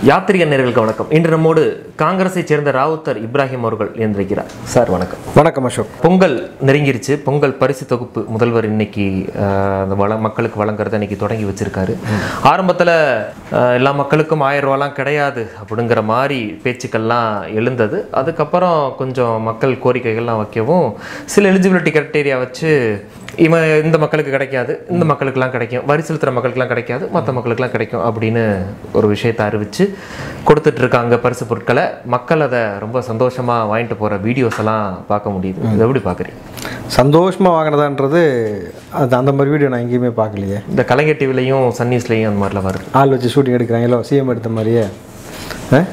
யாத்திரிக நேர்களுக்கு வணக்கம் இன்று நம்மோடு காங்கிரஸை சேர்ந்த ராவுத்தர் இப்ராஹிம் அவர்கள் இணைந்திருக்கிறார் சார் வணக்கம் வணக்கம் அசோக் பொங்கல் நெருங்கிருச்சு பொங்கல் பரிசு தொகுப்பு முதல்வர் இன்னைக்கு ஆஹ், அந்த வள மக்களுக்கு வழங்குறத இன்னைக்கு தொடங்கி வச்சிருக்காரு ஆரம்பத்தில் எல்லா மக்களுக்கும் ஆயிரம் ரூபாலாம் கிடையாது அப்படிங்கிற மாதிரி பேச்சுக்கள்லாம் எழுந்தது அதுக்கப்புறம் கொஞ்சம் மக்கள் கோரிக்கைகள்லாம் வைக்கவும் சில எலிஜிபிலிட்டி கிரைட்டீரியா வச்சு இவன் இந்த மக்களுக்கு கிடைக்காது இந்த மக்களுக்கெல்லாம் கிடைக்கும் வரி செலுத்துகிற மக்களுக்கெல்லாம் கிடைக்காது மற்ற மக்களுக்கெல்லாம் கிடைக்கும் அப்படின்னு ஒரு விஷயத்தை அறிவிச்சு கொடுத்துட்டு இருக்காங்க பரிசு பொருட்களை மக்கள் அதை ரொம்ப சந்தோஷமா வாங்கிட்டு போற வீடியோஸ் எல்லாம் பார்க்க முடியுது இதை எப்படி பார்க்குறீங்க சந்தோஷமாக வாங்கினதான்றது அது அந்த மாதிரி வீடியோ நான் எங்கேயுமே பார்க்கலையே இந்த கலைஞர் டிவிலையும் சன்னீஸ்லையும் அந்த மாதிரிலாம் வருது ஆள் வச்சு ஷூட்டிங் எடுக்கிறாங்களோ சிஎம் எடுத்த மாதிரியே ஆ?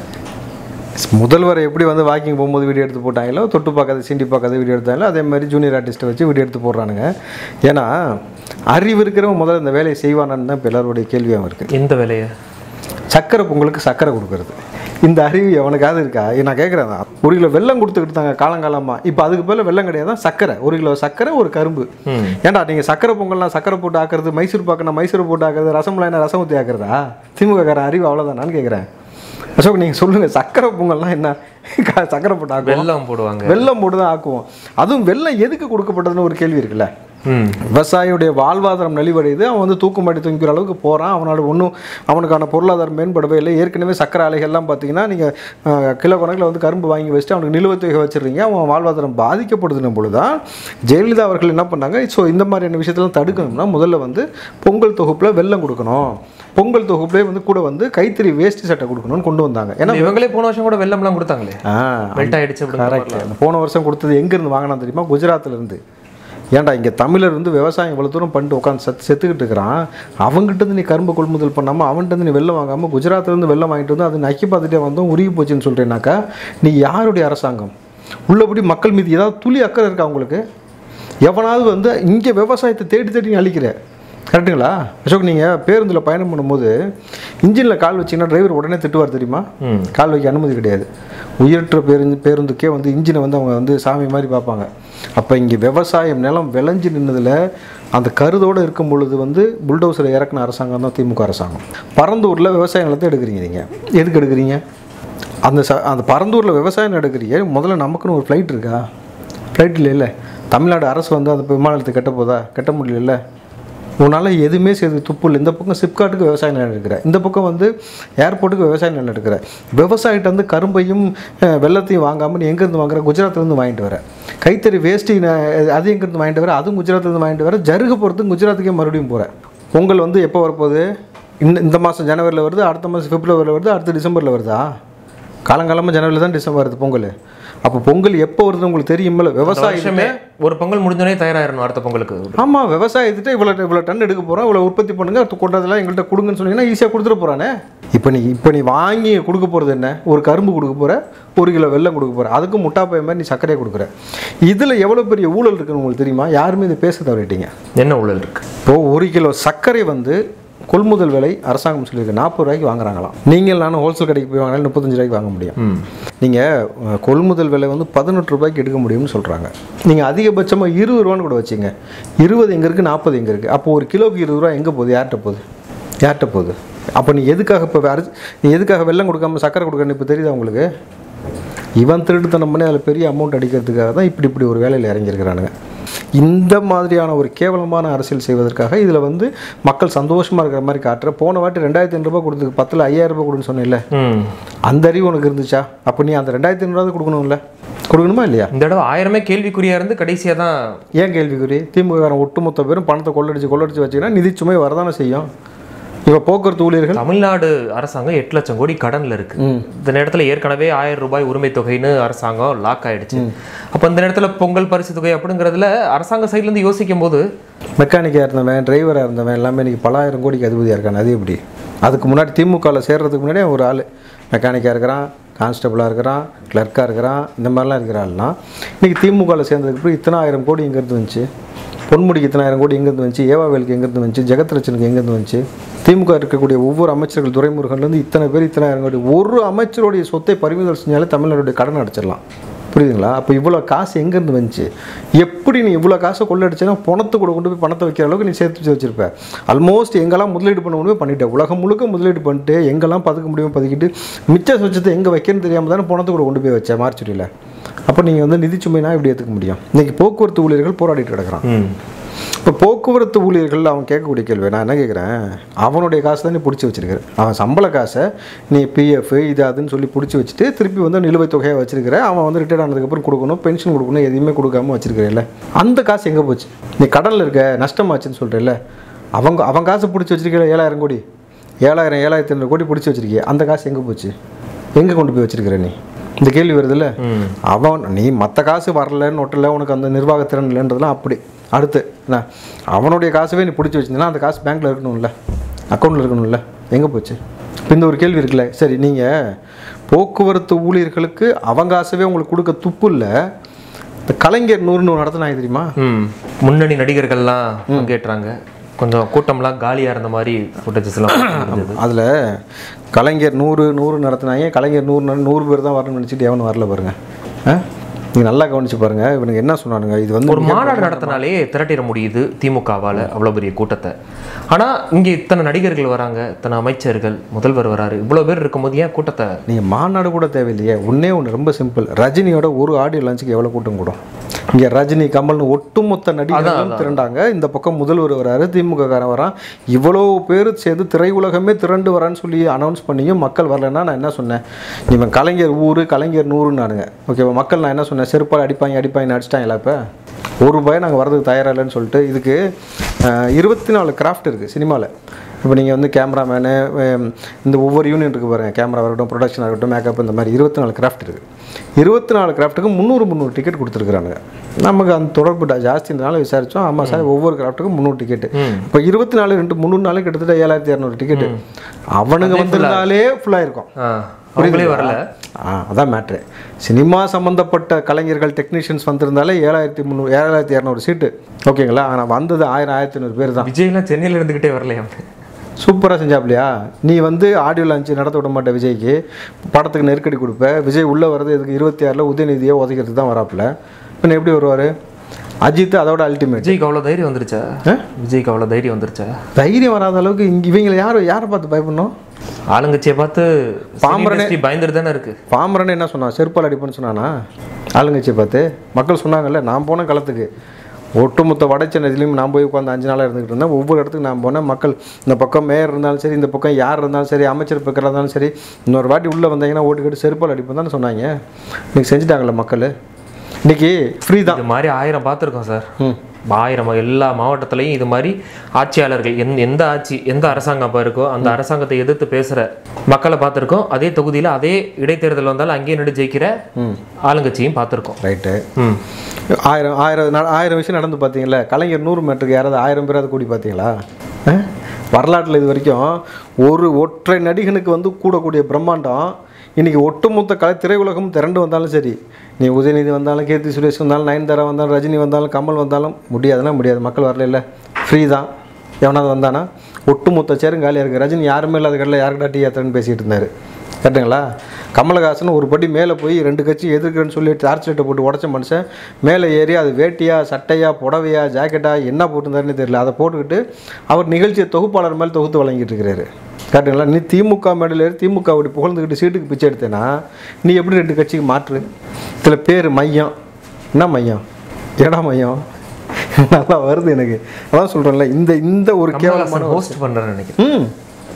முதல்வர் எப்படி வந்து வாக்கிங் போகும்போது வீடியோ எடுத்து போட்டாங்களோ தொட்டு பார்க்காத சீண்டி பார்க்காத வீடியோ எடுத்தாங்களோ அதே மாதிரி ஜூனியர் ஆர்டிஸ்ட்டை வச்சு வீடியோ எடுத்து போடுறானுங்க ஏன்னா அறிவு இருக்கிறவன் முதல்ல இந்த வேலையை செய்வானான்னு தான் இப்போ எல்லாருடைய கேள்வியாகவும் இருக்குது எந்த வேலையை சக்கரை பொங்கலுக்கு சக்கரை கொடுக்கறது இந்த அறிவு எவனுக்காவது இருக்கா ஏ, நான் கேட்குறேன் ஒரு கிலோ வெல்லம் கொடுத்துக்கிட்டு தாங்க காலங்காலமாக இப்போ அதுக்கு பேர் வெல்லம் கிடையாது சக்கரை ஒரு கிலோ சக்கரை ஒரு கரும்பு ம். ஏன்டா நீங்கள் சக்கரை பொங்கல்லாம் சக்கரை போட்டு ஆக்குறது மைசூர் பாக்குனா மைசூர் போட்டு ஆக்குறது ரசமலாய்னா ரசம் ஊற்றி ஆக்குறதா திமுக காரன் அறிவு அவ்வளோதானான்னு கேட்குறேன் அசோக் நீங்கள் சொல்லுங்கள் சக்கரை பொங்கல்லாம் என்ன க- சக்கரை போட்டு ஆக்குவோம் வெள்ளம் போடுவாங்க வெல்லம் போட்டு தான் ஆக்குவோம் அதுவும் வெல்லம் எதுக்கு கொடுக்கப்பட்டதுன்னு ஒரு கேள்வி இருக்குல்ல ம் விவசாயியுடைய வாழ்வாதாரம் நலிவடையுது அவன் வந்து தூக்குமாட்டி தூங்கிக்கிற அளவுக்கு போகிறான் அவனோட ஒன்றும் அவனுக்கான பொருளாதாரம் மேம்படவே இல்லை ஏற்கனவே சக்கரை ஆலைகள்லாம் பார்த்தீங்கன்னா நீங்கள் கிலோ கணக்கில் வந்து கரும்பு வாங்கி வச்சுட்டு அவனுக்கு நிலுவைத் தொகை வச்சிடுறீங்க அவன் வாழ்வாதாரம் பாதிக்கப்படுதுன்னு பொழுது தான் ஜெயலலிதா அவர்கள் என்ன பண்ணாங்க ஸோ இந்த மாதிரியான விஷயத்தெல்லாம் தடுக்கணும்னா முதல்ல வந்து பொங்கல் தொகுப்பில் வெல்லம் கொடுக்கணும் பொங்கல் தொகுப்புலேயே வந்து கூட வந்து கைத்தறி வேஷ்டி சட்டை கொடுக்கணும்னு கொண்டு வந்தாங்க ஏன்னா இவங்களே போன வருஷம் கூட வெள்ளம்லாம் கொடுத்தாங்களே ஆ மெல்ட் ஆயிடுச்சு அப்படிங்கிற கரெக்ட் அந்த போன வருஷம் கொடுத்தது எங்கேருந்து வாங்கினா தெரியுமா குஜராத்ல இருந்து ஏன்டா இங்கே தமிழர் வந்து விவசாயம் இவ்வளோ தூரம் பண்ணிட்டு உட்காந்து சத்து செத்துக்கிட்டு இருக்கிறான் அவங்ககிட்ட இருந்து நீ கரும்பு கொள்முதல் பண்ணாமல் அவன்கிட்ட இருந்து நீ வெள்ளம் வாங்காமல் குஜராத்லேருந்து வெள்ளம் வாங்கிட்டு வந்து அது நக்கி பார்த்துட்டே வந்தோம் உருகி போச்சுன்னு சொல்கிறேன்னாக்கா நீ யாருடைய அரசாங்கம் உள்ளபடி மக்கள் மீது ஏதாவது துளி அக்கறை இருக்கா உங்களுக்கு எவனாவது வந்து இங்கே விவசாயத்தை தேடி தேடி நீ அழிக்கிற கரெக்டுங்களா அசோக் நீங்கள் பேருந்தில் பயணம் பண்ணும்போது இன்ஜினில் கால் வச்சிங்கன்னா டிரைவர் உடனே திட்டுவார் தெரியுமா ம் கால் வைக்க அனுமதி கிடையாது உயிரற்ற பேருந்து பேருந்துக்கே வந்து இன்ஜினை வந்து அவங்க வந்து சாமி மாதிரி பார்ப்பாங்க அப்போ இங்கே விவசாயம் நிலம் விளைஞ்சு நின்னதில் அந்த கருதோடு இருக்கும் பொழுது வந்து புல்டோசரை இறக்குன அரசாங்கம் தான் திமுக அரசாங்கம் பரந்தூரில் விவசாய நிலத்தை எடுக்கிறீங்க நீங்கள் எதுக்கு எடுக்கிறீங்க அந்த ச அந்த பரந்தூரில் விவசாயம் எடுக்கிறீங்க முதல்ல நமக்குன்னு ஒரு ஃப்ளைட் இருக்கா ஃப்ளைட் இல்லை இல்லை தமிழ்நாடு அரசு வந்து அந்த விமானத்தை கட்ட போதா கட்ட முடியல உன்னால் எதுவுமே செய்து துப்பு இல்லை இந்த பக்கம் சிப்காட்டுக்கு விவசாய நிலம் எடுக்கிற இந்த பக்கம் வந்து ஏர்போர்ட்டுக்கு விவசாய நிலம் எடுக்கிற விவசாயிட்ட வந்து கரும்பையும் அஹ், வெள்ளத்தையும் வாங்காமல் நீ எங்கேருந்து வாங்குற குஜராத்லேருந்து வாங்கிட்டு வர கைத்தறி வேஷ்டி ந- அது எங்கேருந்து வாங்கிட்டு வர அதுவும் குஜராத்லேருந்து வாங்கிட்டு வர ஜருகு போகிறதுக்கு குஜராத்துக்கே மறுபடியும் போகிற பொங்கல் வந்து எப்போ வரப்போகுது இந்த இந்த மாதம் ஜனவரியில் வருது அடுத்த மாதம் பிப்ரவரியில் வருது அடுத்த டிசம்பரில் வருதா காலங்காலமாக ஜனவரியில் தான் டிசம்பர் வருது பொங்கல் அப்போ பொங்கல் எப்போ வருது உங்களுக்கு தெரியுமில்ல விவசாயி வருஷமே ஒரு பொங்கல் முடிஞ்சோடனே தயாராயிரணும் அடுத்த பொங்கலுக்கு ஆமாம் விவசாயத்திட்ட இவ்வளோ இவ்வளோ டன் எடுக்க போகிறோம் இவ்வளோ உற்பத்தி பண்ணுங்க அது கொண்டதெல்லாம் எங்கள்கிட்ட கொடுங்கன்னு சொன்னீங்கன்னா ஈஸியாக கொடுத்துட்டு போகிறானே இப்போ நீ இப்போ நீ வாங்கி கொடுக்க போகிறது என்ன ஒரு கரும்பு கொடுக்க போகிற ஒரு கிலோ வெல்லம் கொடுக்க போகிற அதுக்கு முட்டாப்பைய மாதிரி நீ சர்க்கரையை கொடுக்குற இதில் எவ்வளோ பெரிய ஊழல் இருக்குன்னு உங்களுக்கு தெரியுமா யாருமே இதை பேச தவறிட்டீங்க என்ன ஊழல் இருக்கு இப்போது ஒரு கிலோ சர்க்கரை வந்து கொள்முதல் விலை அரசாங்கம் சொல்லியிருக்கு நாற்பது ரூபாய்க்கு வாங்குறாங்களாம் நீங்கள் நானும் ஹோல்சேல் கடைக்கு போய் வாங்கினாலும் முப்பத்தஞ்சு ரூபாய்க்கு வாங்க முடியும் ம் நீங்கள் கொள்முதல் விலை வந்து பதினெட்டு ரூபாய்க்கு எடுக்க முடியும்னு சொல்கிறாங்க நீங்கள் அதிகபட்சமாக இருபது ரூபான்னு கூட வச்சுங்க இருபது எங்கே இருக்குது நாற்பது எங்கே இருக்குது அப்போ ஒரு கிலோக்கு இருபது ரூபா எங்கே போகுது யார்கிட்ட போகுது யார்கிட்ட போகுது அப்போ நீ எதுக்காக இப்போ அரிசி நீ எதுக்காக வெள்ளம் கொடுக்காம சக்கரை கொடுக்கணும் இப்போ தெரியுதா உங்களுக்கு இவன் திருட்டுத்தனம் பண்ணி அதில் பெரிய அமௌண்ட் அடிக்கிறதுக்காக தான் இப்படி இப்படி ஒரு வேலையில் இறங்கியிருக்கிறானுங்க இந்த மாதிரியான ஒரு கேவலமான அரசியல் செய்வதற்காக இதில் வந்து மக்கள் சந்தோஷமாக இருக்கிற மாதிரி காட்டுற போன வாட்டி ரெண்டாயிரத்தி ஐநூறுரூபா கொடுத்து பத்தில் ஐயாயிரம் ரூபாய் கொடுன்னு சொன்னேன்ல ம் அந்த அறிவு உனக்கு இருந்துச்சா அப்போ நீ அந்த ரெண்டாயிரத்தி ஐநூறுவாவது கொடுக்கணும்ல கொடுக்கணுமா இல்லையா இந்த தடவை ஆயிரமே கேள்விக்குறியா இருந்து கடைசியா தான் ஏன் கேள்விக்குறி திமுககாரன் ஒட்டுமொத்த பேரும் பணத்தை கொள்ளடிச்சு கொள்ளடிச்சு வச்சுக்கினா நிதிச்சுமை வரதானே செய்யும் இப்போ போக்குவரத்து ஊழியர்கள் தமிழ்நாடு அரசாங்கம் எட்டு லட்சம் கோடி கடன்ல இருக்கு ம். இந்த நேரத்துல ஏற்கனவே ஆயிரம் ரூபாய் உரிமை தொகைன்னு அரசாங்கம் லாக் ஆயிடுச்சு அப்ப இந்த நேரத்துல பொங்கல் பரிசு தொகை அப்படிங்கறதுல அரசாங்க சைடுல இருந்து யோசிக்கும் போது மெக்கானிக்காக இருந்தவன் டிரைவராக இருந்தவன் எல்லாமே இன்றைக்கி பலாயிரம் கோடிக்கு அதிபதியாக இருக்கான் அது எப்படி அதுக்கு முன்னாடி திமுகவில் சேர்றதுக்கு முன்னாடி ஒரு ஆள் மெக்கானிக்காக இருக்கிறான் கான்ஸ்டபிளாக இருக்கிறான் கிளர்க்காக இருக்கிறான் இந்த மாதிரிலாம் இருக்கிற ஆள்லாம் இன்றைக்கி திமுகவில் சேர்ந்ததுக்கு அப்புறம் இத்தனை ஆயிரம் கோடி எங்கேருந்து வந்துச்சு பொன்முடிக்கு இத்தனாயிரம் கோடி எங்கேருந்து வந்துச்சு ஏவாவேலுக்கு எங்கேருந்து வந்துச்சு ஜெகத்ரட்சனுக்கு எங்கேருந்து வந்துச்சு திமுக இருக்கக்கூடிய ஒவ்வொரு அமைச்சர்கள் துறைமுருகன்லேருந்து இத்தனை பேர் இத்தனாயிரம் கோடி ஒரு அமைச்சருடைய சொத்தை பறிமுதல் செஞ்சாலே தமிழ்நாடுடைய கடன் அடைச்சிடலாம் புரியுதுங்களா அப்போ இவ்வளோ காசு எங்கேருந்து வந்துச்சு எப்படி நீ இவ்வளோ காசை கொள்ளடிச்சேன்னா பணத்தை கூட கொண்டு போய் பணத்தை வைக்கிற அளவுக்கு நீ சேர்த்து வச்சு வச்சிருப்ப ஆல்மோஸ்ட் எங்கெல்லாம் முதலீடு பண்ண முடியுமோ பண்ணிட்டேன் உலகம் முழுக்க முதலீடு பண்ணிட்டு எங்கெல்லாம் பதுக்க முடியுமோ பதுக்கிட்டு மிச்ச சொச்சத்தை எங்கே வைக்கணும்னு தெரியாமல் தானே பணத்தை கூட கொண்டு போய் வச்சேன் மார்ச்சுரியில் அப்போ நீங்கள் வந்து நிதிச்சுமைனா இப்படி ஏற்றுக்க முடியும் இன்னைக்கு போக்குவரத்து ஊழியர்கள் போராடிட்டு கிடக்குறான் ம் இப்போ போக்குவரத்து ஊழியர்கள் அவன் கேட்கக்கூடிய கேள்வி நான் என்ன கேட்குறேன் அவனுடைய காசு தான் நீ பிடிச்சி வச்சிருக்கிற அவன் சம்பள காசை நீ பிஎஃப் இது அதுன்னு சொல்லி பிடிச்சி வச்சுட்டு திருப்பி வந்து நிலுவைத் தொகையை வச்சிருக்கிற அவன் வந்து ரிட்டையர் ஆனதுக்கப்புறம் கொடுக்கணும் பென்ஷன் கொடுக்கணும் எதையுமே கொடுக்காம வச்சிருக்கிறல்ல அந்த காசு எங்கே போச்சு நீ கடனில் இருக்க நஷ்டமாச்சுன்னு சொல்கிறல்ல அவங்க அவன் காசு பிடிச்சி வச்சிருக்கிற ஏழாயிரம் கோடி ஏழாயிரம் ஏழாயிரத்தி ஐநூறு கோடி பிடிச்சி வச்சிருக்கிய அந்த காசு எங்கே போச்சு எங்கே கொண்டு போய் வச்சிருக்கிற நீ இந்த கேள்வி வருதுல்ல அவன் நீ மற்ற காசு வரலன்னு ஒட்டல உனக்கு அந்த நிர்வாகத்திறன் இல்லைன்றதுலாம் அப்படி அடுத்து என்ன அவனுடைய காசவே நீ பிடிச்சி வச்சிருந்தனா அந்த காசு பேங்க்கில் இருக்கணும்ல அக்கௌண்ட்டில் இருக்கணும்ல எங்கே போச்சு இப்ப இந்த ஒரு கேள்வி இருக்குல்ல சரி நீங்கள் போக்குவரத்து ஊழியர்களுக்கு அவங்க காசவே உங்களுக்கு கொடுக்க துப்பு இல்லை இந்த கலைஞர் நூறுன்னு நடத்தினாங்க தெரியுமா ம் முன்னணி நடிகர்கள்லாம் பங்கேற்றாங்க கொஞ்சம் கூட்டம்லாம் காலியாக இருந்த மாதிரி ஃபுட்டேஜஸ் எல்லாம் இருந்தது அதில் கலைஞர் நூறு நூறு நடத்தினாங்க கலைஞர் நூறு நட- நூறு பேர் தான் வரணும்னு நினச்சிட்டு எவனும் வரல பாருங்க ஆ நீங்கள் நல்லா கவனிச்சு பாருங்க இவனுக்கு என்ன சொன்னானுங்க இது வந்து ஒரு மாநாடு நடத்தினாலே திரட்டிட முடியுது திமுகவால் அவ்வளோ பெரிய கூட்டத்தை ஆனால் இங்கே இத்தனை நடிகர்கள் வராங்க இத்தனை அமைச்சர்கள் முதல்வர் வராரு இவ்வளோ பேர் இருக்கும்போது ஏன் கூட்டத்தை நீங்கள் மாநாடு கூட தேவையில்லையே ஒன்றே ஒன்று ரொம்ப சிம்பிள் ரஜினியோட ஒரு ஆடியோ லான்ச்சுக்கு எவ்வளோ கூட்டம் கூடும் இங்கே ரஜினி கமல்னு ஒட்டுமொத்த நடிகர்களும் திரண்டாங்க இந்த பக்கம் முதல்வர் வராரு திமுக காரன் வரான் இவ்வளோ பேர் சேர்ந்து திரையுலகமே திரண்டு வரான்னு சொல்லி அனௌன்ஸ் பண்ணியும் மக்கள் வரலன்னா நான் என்ன சொன்னேன் இவன் கலைஞர் ஊர் கலைஞர் நூறுன்னானுங்க ஓகேவா மக்கள் நான் என்ன சொன்னேன் செருப்பால் அடிப்பாங்க அடிப்பாங்க அடிச்சிட்டாங்களா இப்போ ஒரு ரூபாய் நாங்கள் வரதுக்கு தயாராக இல்லைன்னு சொல்லிட்டு இதுக்கு இருபத்தி நாலு கிராஃப்ட் இருக்குது சினிமாவில் இப்போ நீங்கள் வந்து கேமராமேனு இந்த ஒவ்வொரு யூனியன் இருக்குது பாருங்கள் கேமரா இருக்கட்டும் ப்ரொடக்ஷன் இருக்கட்டும் மேக்கப் இந்த மாதிரி இருபத்தி நாலு கிராஃப்ட் இருக்குது இருபத்தி நாலு கிராஃப்ட்டுக்கு முந்நூறு முந்நூறு டிக்கெட் கொடுத்துருக்குறானுங்க நமக்கு அந்த தொடர்பு டா- ஜாஸ்தினால விசாரித்தோம் ஆமாம் சார் ஒவ்வொரு கிராஃப்ட்டுக்கும் முந்நூறு டிக்கெட்டு இப்போ இருபத்தி நாலு ரெண்டு முந்நூறு நாள் கிட்டத்தட்ட ஏழாயிரத்தி இரநூறு டிக்கெட்டு அவனுங்க வந்திருந்தாலே ஃபுல்லாக இருக்கும் ஆ, அவங்களே வரல ஆ அதான் மேட்ரு சினிமா சம்மந்தப்பட்ட கலைஞர்கள் டெக்னீஷியன்ஸ் வந்திருந்தாலே ஏழாயிரத்தி முந்நூறு ஏழாயிரத்தி இரநூறு சீட்டு ஓகேங்களா ஆனால் வந்தது ஆயிரம் ஆயிரத்தி ஐநூறு பேர் தான் விஜய்லாம் சென்னையில் இருந்துக்கிட்டே வரலையா சூப்பராக செஞ்சாப்லையா நீ வந்து ஆடியோ லான்ச் நடத்த விட மாட்ட விஜய்க்கு படத்துக்கு நெருக்கடி கொடுப்ப விஜய் உள்ளே வர்றது இதுக்கு இருபத்தி ஆறில் உதயநிதியை உதைக்கிறதுக்கு தான் வராப்புல பின்ன எப்படி வருவார் அஜித் அதோட அல்டிமேட் விஜய்க்கு அவ்வளோ தைரியம் வந்துருச்சா விஜய்க்கு அவ்வளோ தைரியம் வந்துருச்சா தைரியம் வராத அளவுக்கு இங்கே இவங்களை யார் யாரை பார்த்து பயப்படணும் ஆளுங்கட்சியை பார்த்து பாம்பரனே- பாம்பரனே பயந்துட்டு தானே இருக்கு பாமரன் என்ன சொன்னான் செருப்பால் அடிப்பேன்னு சொன்னானா ஆளுங்கட்சியை பார்த்து மக்கள் சொன்னாங்கல்ல நான் போன களத்துக்கு ஒட்டுமொத்த வட சென்னையிலையும் நான் போய் உட்காந்து அஞ்சு நாளாக இருந்துகிட்டு இருந்தேன் ஒவ்வொரு இடத்துக்கு நான் போனேன் மக்கள் இந்த பக்கம் மேயர் இருந்தாலும் சரி இந்த பக்கம் யார் இருந்தாலும் சரி அமைச்சர் பக்கம் இருந்தாலும் சரி இன்னொரு வாட்டி உள்ளே வந்தாங்கன்னா ஓட்டு கேட்டு செருப்பால் அடிப்பேன் தானே சொன்னாங்க இன்னைக்கு செஞ்சுட்டாங்கல்ல மக்கள் இன்னைக்கு ஃப்ரீ தான் இது மாதிரி ஆயிரம் பார்த்துருக்கோம் சார் ம் ஆயிரம் எல்லா மாவட்டத்துலையும் இது மாதிரி ஆட்சியாளர்கள் எந்த எந்த ஆட்சி எந்த அரசாங்கம் அப்போ இருக்கோ அந்த அரசாங்கத்தை எதிர்த்து பேசுகிற மக்களை பார்த்துருக்கோம் அதே தொகுதியில் அதே இடைத்தேர்தல் வந்தாலும் அங்கேயே நின்று ஜெயிக்கிற ஆளுங்கட்சியும் பார்த்துருக்கோம் ரைட்டு ம் ஆயிரம் ஆயிரம் நட- ஆயிரம் விஷயம் நடந்து பார்த்தீங்களா கலைஞர் நூறு மீட்டருக்கு யாராவது ஆயிரம் பேராவது கூடி பார்த்தீங்களா அஹ்? வரலாற்றில் இது வரைக்கும் ஒரு ஒற்றை நடிகனுக்கு வந்து கூடக்கூடிய பிரம்மாண்டம் இன்னைக்கு ஒட்டுமொத்த கலை திரையுலகம் திரண்டு வந்தாலும் சரி நீ உதயநிதி வந்தாலும் கீர்த்தி சுரேஷ் வந்தாலும் நயன்தாரா வந்தாலும் ரஜினி வந்தாலும் கமல் வந்தாலும் முடியாதுன்னா முடியாது மக்கள் வரல இல்லை ஃப்ரீ தான் எவனாவது வந்தானா ஒட்டுமொத்த சேரும் காலியாக இருக்குது ரஜினி யாருமே இல்லாத கடையில் யாருக்கிட்ட டீ ஏற்றுறேன்னு பேசிகிட்டு இருந்தார் கரெக்டுங்களா கமலஹாசன் ஒரு படி மேலே போய் ரெண்டு கட்சி எதிர்க்கிறேன்னு சொல்லி டார்ச் லைட்டை போட்டு உடச்ச மனுஷன் மேலே ஏறி அது வேட்டியா சட்டையா புடவையா ஜாக்கெட்டா என்ன போட்டிருந்தாருன்னு தெரியல அதை போட்டுக்கிட்டு அவர் நிகழ்ச்சியை தொகுப்பாளர் மேலே தொகுத்து வழங்கிட்டு இருக்கிறாரு கரெக்டுங்களா நீ திமுக மேடையில் ஏறி திமுக அப்படி புகழ்ந்துக்கிட்டு சீட்டுக்கு பிச்சை எடுத்தேன்னா நீ எப்படி ரெண்டு கட்சிக்கு மாற்று இதில் பேர் மையம் என்ன மையம் ஏடா மையம் நல்லா வருது எனக்கு அதான் சொல்கிறேன்ல இந்த இந்த ஒரு கேவலமான ஹோஸ்ட் பண்ணுறேன்னு நினைக்கிறேன் ம்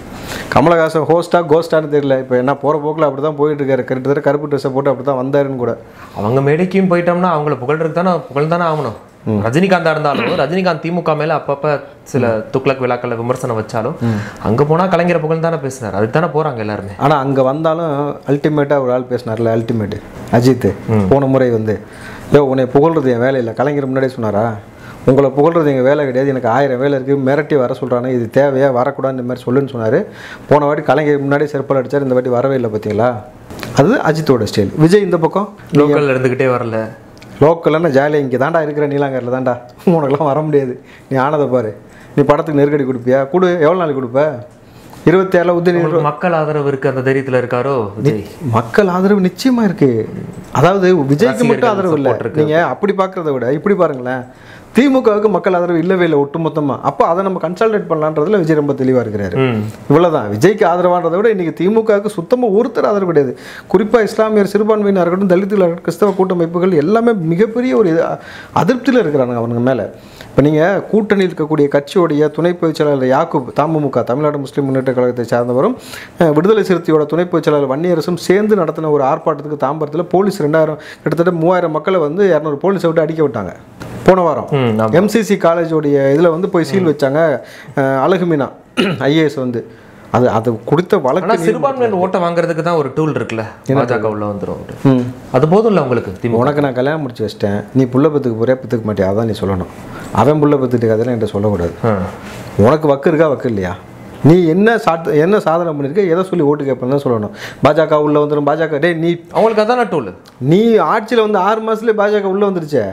கமலஹாசன் ஹோஸ்டா கோஸ்டான்னு தெரியல இப்போ என்ன போகிற போக்கில் அப்படி தான் போயிட்டு இருக்காரு கிட்டத்தட்ட கருப்பு ட்ரெஸ்ஸை போட்டு அப்படி தான் வந்தாருன்னு கூட அவங்க மேடைக்கும் போயிட்டோம்னா அவங்கள புகழ்றதுக்கு தானே புகழ்ந்தானே ஆகணும் ரஜினிகாந்தா இருந்தாலும் ரஜினிகாந்த் திமுக மேல அப்பப்ப சில துக்ளக் விழாக்கள்ல விமர்சனம் வச்சாலும் அங்க போனா கலைஞரை புகழ் தானே பேசுறாரு அதுக்கு தானே போறாங்க எல்லாருமே ஆனால் அங்கே வந்தாலும் அல்டிமேட்டாக ஒரு ஆள் பேசினார்ல அல்டிமேட் அஜித் போன முறை வந்து யோ உன்னை புகழ்றது என் வேலை இல்லை கலைஞர் முன்னாடியே சொன்னாரா உங்களை புகழ்றது எங்கள் வேலை கிடையாது எனக்கு ஆயிரம் வேலை இருக்குது மிரட்டி வர சொல்கிறானே இது தேவையா வரக்கூடாது இந்த மாதிரி சொல்லுன்னு சொன்னார் போன வாட்டி கலைஞர் முன்னாடி செருப்பால் அடிச்சார் இந்த வாட்டி வரவே இல்லை பார்த்தீங்களா அது அஜித்தோட ஸ்டைல் விஜய் இந்த பக்கம் லோக்கல்ல இருந்துகிட்டே வரல லோக்கல்னா ஜாலியாக இங்கே தாண்டா இருக்கிற நீலாங்கரில் தாண்டா உனக்கெல்லாம் வர முடியாது நீ ஆனதை பாரு நீ படத்துக்கு நெருக்கடி கொடுப்பியா கொடு எவ்வளோ நாளைக்கு கொடுப்ப இருபத்தி ஏழில் உதயநிதி உங்களுக்கு மக்கள் ஆதரவு இருக்கு அந்த தைரியத்துல இருக்காரோ விஜய் மக்கள் ஆதரவு நிச்சயமாக இருக்குது அதாவது விஜய்க்கு மட்டும் ரசிகர்கள் ஆதரவு இல்லை support இருக்கு. நீங்க அப்படி பார்க்கறத விட இப்படி பாருங்களேன் திமுகவுக்கு மக்கள் ஆதரவு இல்லவே இல்லை ஒட்டுமொத்தமா அப்போ அதை நம்ம கன்சல்டேட் பண்ணலான்றதுல விஜய் ரொம்ப தெளிவா இருக்கிறாரு ம் இவ்வளவுதான் விஜய்க்கு ஆதரவான்றதை விட இன்னைக்கு திமுகவுக்கு சுத்தமா ஒருத்தர் ஆதரவு கிடையாது குறிப்பா இஸ்லாமியர் சிறுபான்மையினர் இருக்கட்டும் தலித்துகள் இருக்கட்டும், கிறிஸ்தவ கூட்டமைப்புகள் எல்லாமே மிகப்பெரிய ஒரு இது- அதிருப்தியில் இருக்கிறாங்க அவனுங்க மேல இப்போ நீங்கள் கூட்டணியில் இருக்கக்கூடிய கட்சியோடைய துணை பொதுச் செயலாளர் யாக்கூப் தமுமுக தமிழ்நாடு முஸ்லீம் முன்னேற்ற கழகத்தை சார்ந்தவரும் அஹ், விடுதலை சிறுத்தையோட துணை பொதுச் செயலாளர் வன்னியரசும் சேர்ந்து நடத்தின ஒரு ஆர்ப்பாட்டத்துக்கு தாம்பரத்தில் போலீஸ் ரெண்டாயிரம் கிட்டத்தட்ட மூவாயிரம் மக்களை வந்து இரநூறு போலீஸை விட்டு அடிக்க விட்டாங்க போன வாரம் ம் ஆமா. எம்சிசி காலேஜோடைய இதில் வந்து போய் சீல் வச்சாங்க அஹ், அழகு மீனா ஐஏஎஸ் வந்து அது அது கொடுத்த ஆனா வழக்கு சிறுபான்மையினர் ஓட்டை வாங்குறதுக்கு தான் ஒரு டூல் இருக்குல்ல பாஜக உள்ள வந்துரும் ம். அது போதும் இல்ல உங்களுக்கு திமுக உனக்கு நான் கல்யாணம் முடிச்சு வச்சிட்டேன் நீ புள்ள பத்துக்கு போறியா பத்துக்க மாட்டியா அதான் நீ சொல்லணும் அவன் புள்ள பத்துட்டு கதையெல்லாம் என்கிட்ட சொல்லக்கூடாது ஆ. உனக்கு வக்கு இருக்கா வக்கு இல்லையா நீ என்ன சாட் என்ன சாதனை பண்ணியிருக்க எதை சொல்லி ஓட்டு கேட்பேன்னு தான் சொல்லணும் பாஜக உள்ள வந்துடும் பாஜக டேய் நீ அவங்களுக்கு அதான டூல் நீ ஆட்சியில் வந்து ஆறு மாதத்துலேயே பாஜக உள்ளே வந்துருச்சே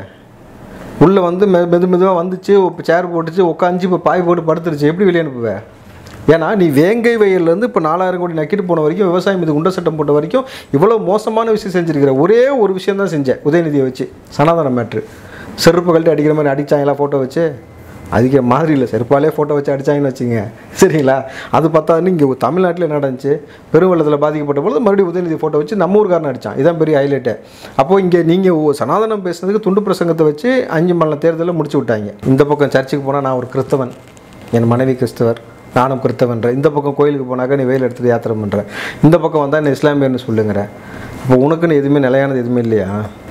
உள்ளே வந்து மெ மெது மெதுவாக வந்துச்சு சேர் போட்டுச்சு உட்காந்து இப்போ பாய் போட்டு படுத்துருச்சு எப்படி வெளியே அனுப்புவ ஏன்னா நீ வேங்கை வயல்லேருந்து இப்போ நாலாயிரம் கோடி நக்கிட்டு போன வரைக்கும் விவசாயம் இது குண்ட சட்டம் போட்ட வரைக்கும் இவ்வளோ மோசமான விஷயம் செஞ்சிருக்கிற ஒரே ஒரு விஷயம் தான் செஞ்சேன் உதயநிதியை வச்சு சனாதன மேட்ரு செருப்பு கழட்டி அடிக்கிற மாதிரி அடிச்சாங்களா ஃபோட்டோ வச்சு அதுக்கு மாதிரி இல்லை செருப்பாலே ஃபோட்டோ வச்சு அடிச்சாங்கன்னு வச்சுங்க சரிங்களா அது பார்த்தாதுன்னு இங்கே தமிழ்நாட்டில் என்ன நடந்துச்சு பெருவெள்ளத்தில் பாதிக்கப்பட்ட பொழுது மறுபடியும் உதயநிதி ஃபோட்டோ வச்சு நம்ம ஊர்காரன் அடித்தான் இதான் பெரிய ஹைலைட்டு அப்போது இங்கே நீங்கள் சனாதனம் பேசுனதுக்கு துண்டு பிரசங்கத்தை வச்சு அஞ்சு மல்ல தேர்தலில் முடிச்சு விட்டாங்க இந்த பக்கம் சர்ச்சுக்கு போனால் நான் ஒரு கிறிஸ்தவன் என் மனைவி கிறிஸ்தவர் நானும் கிறிஸ்தவன்ற இந்த பக்கம் கோயிலுக்கு போனாக்கா நீ வெயில் எடுத்துட்டு யாத்திரை பண்ணுற இந்த பக்கம் வந்தால் நீ இஸ்லாமியர்னு சொல்லுங்கிற இப்போ உனக்குன்னு எதுவுமே நிலையானது எதுவுமே இல்லையா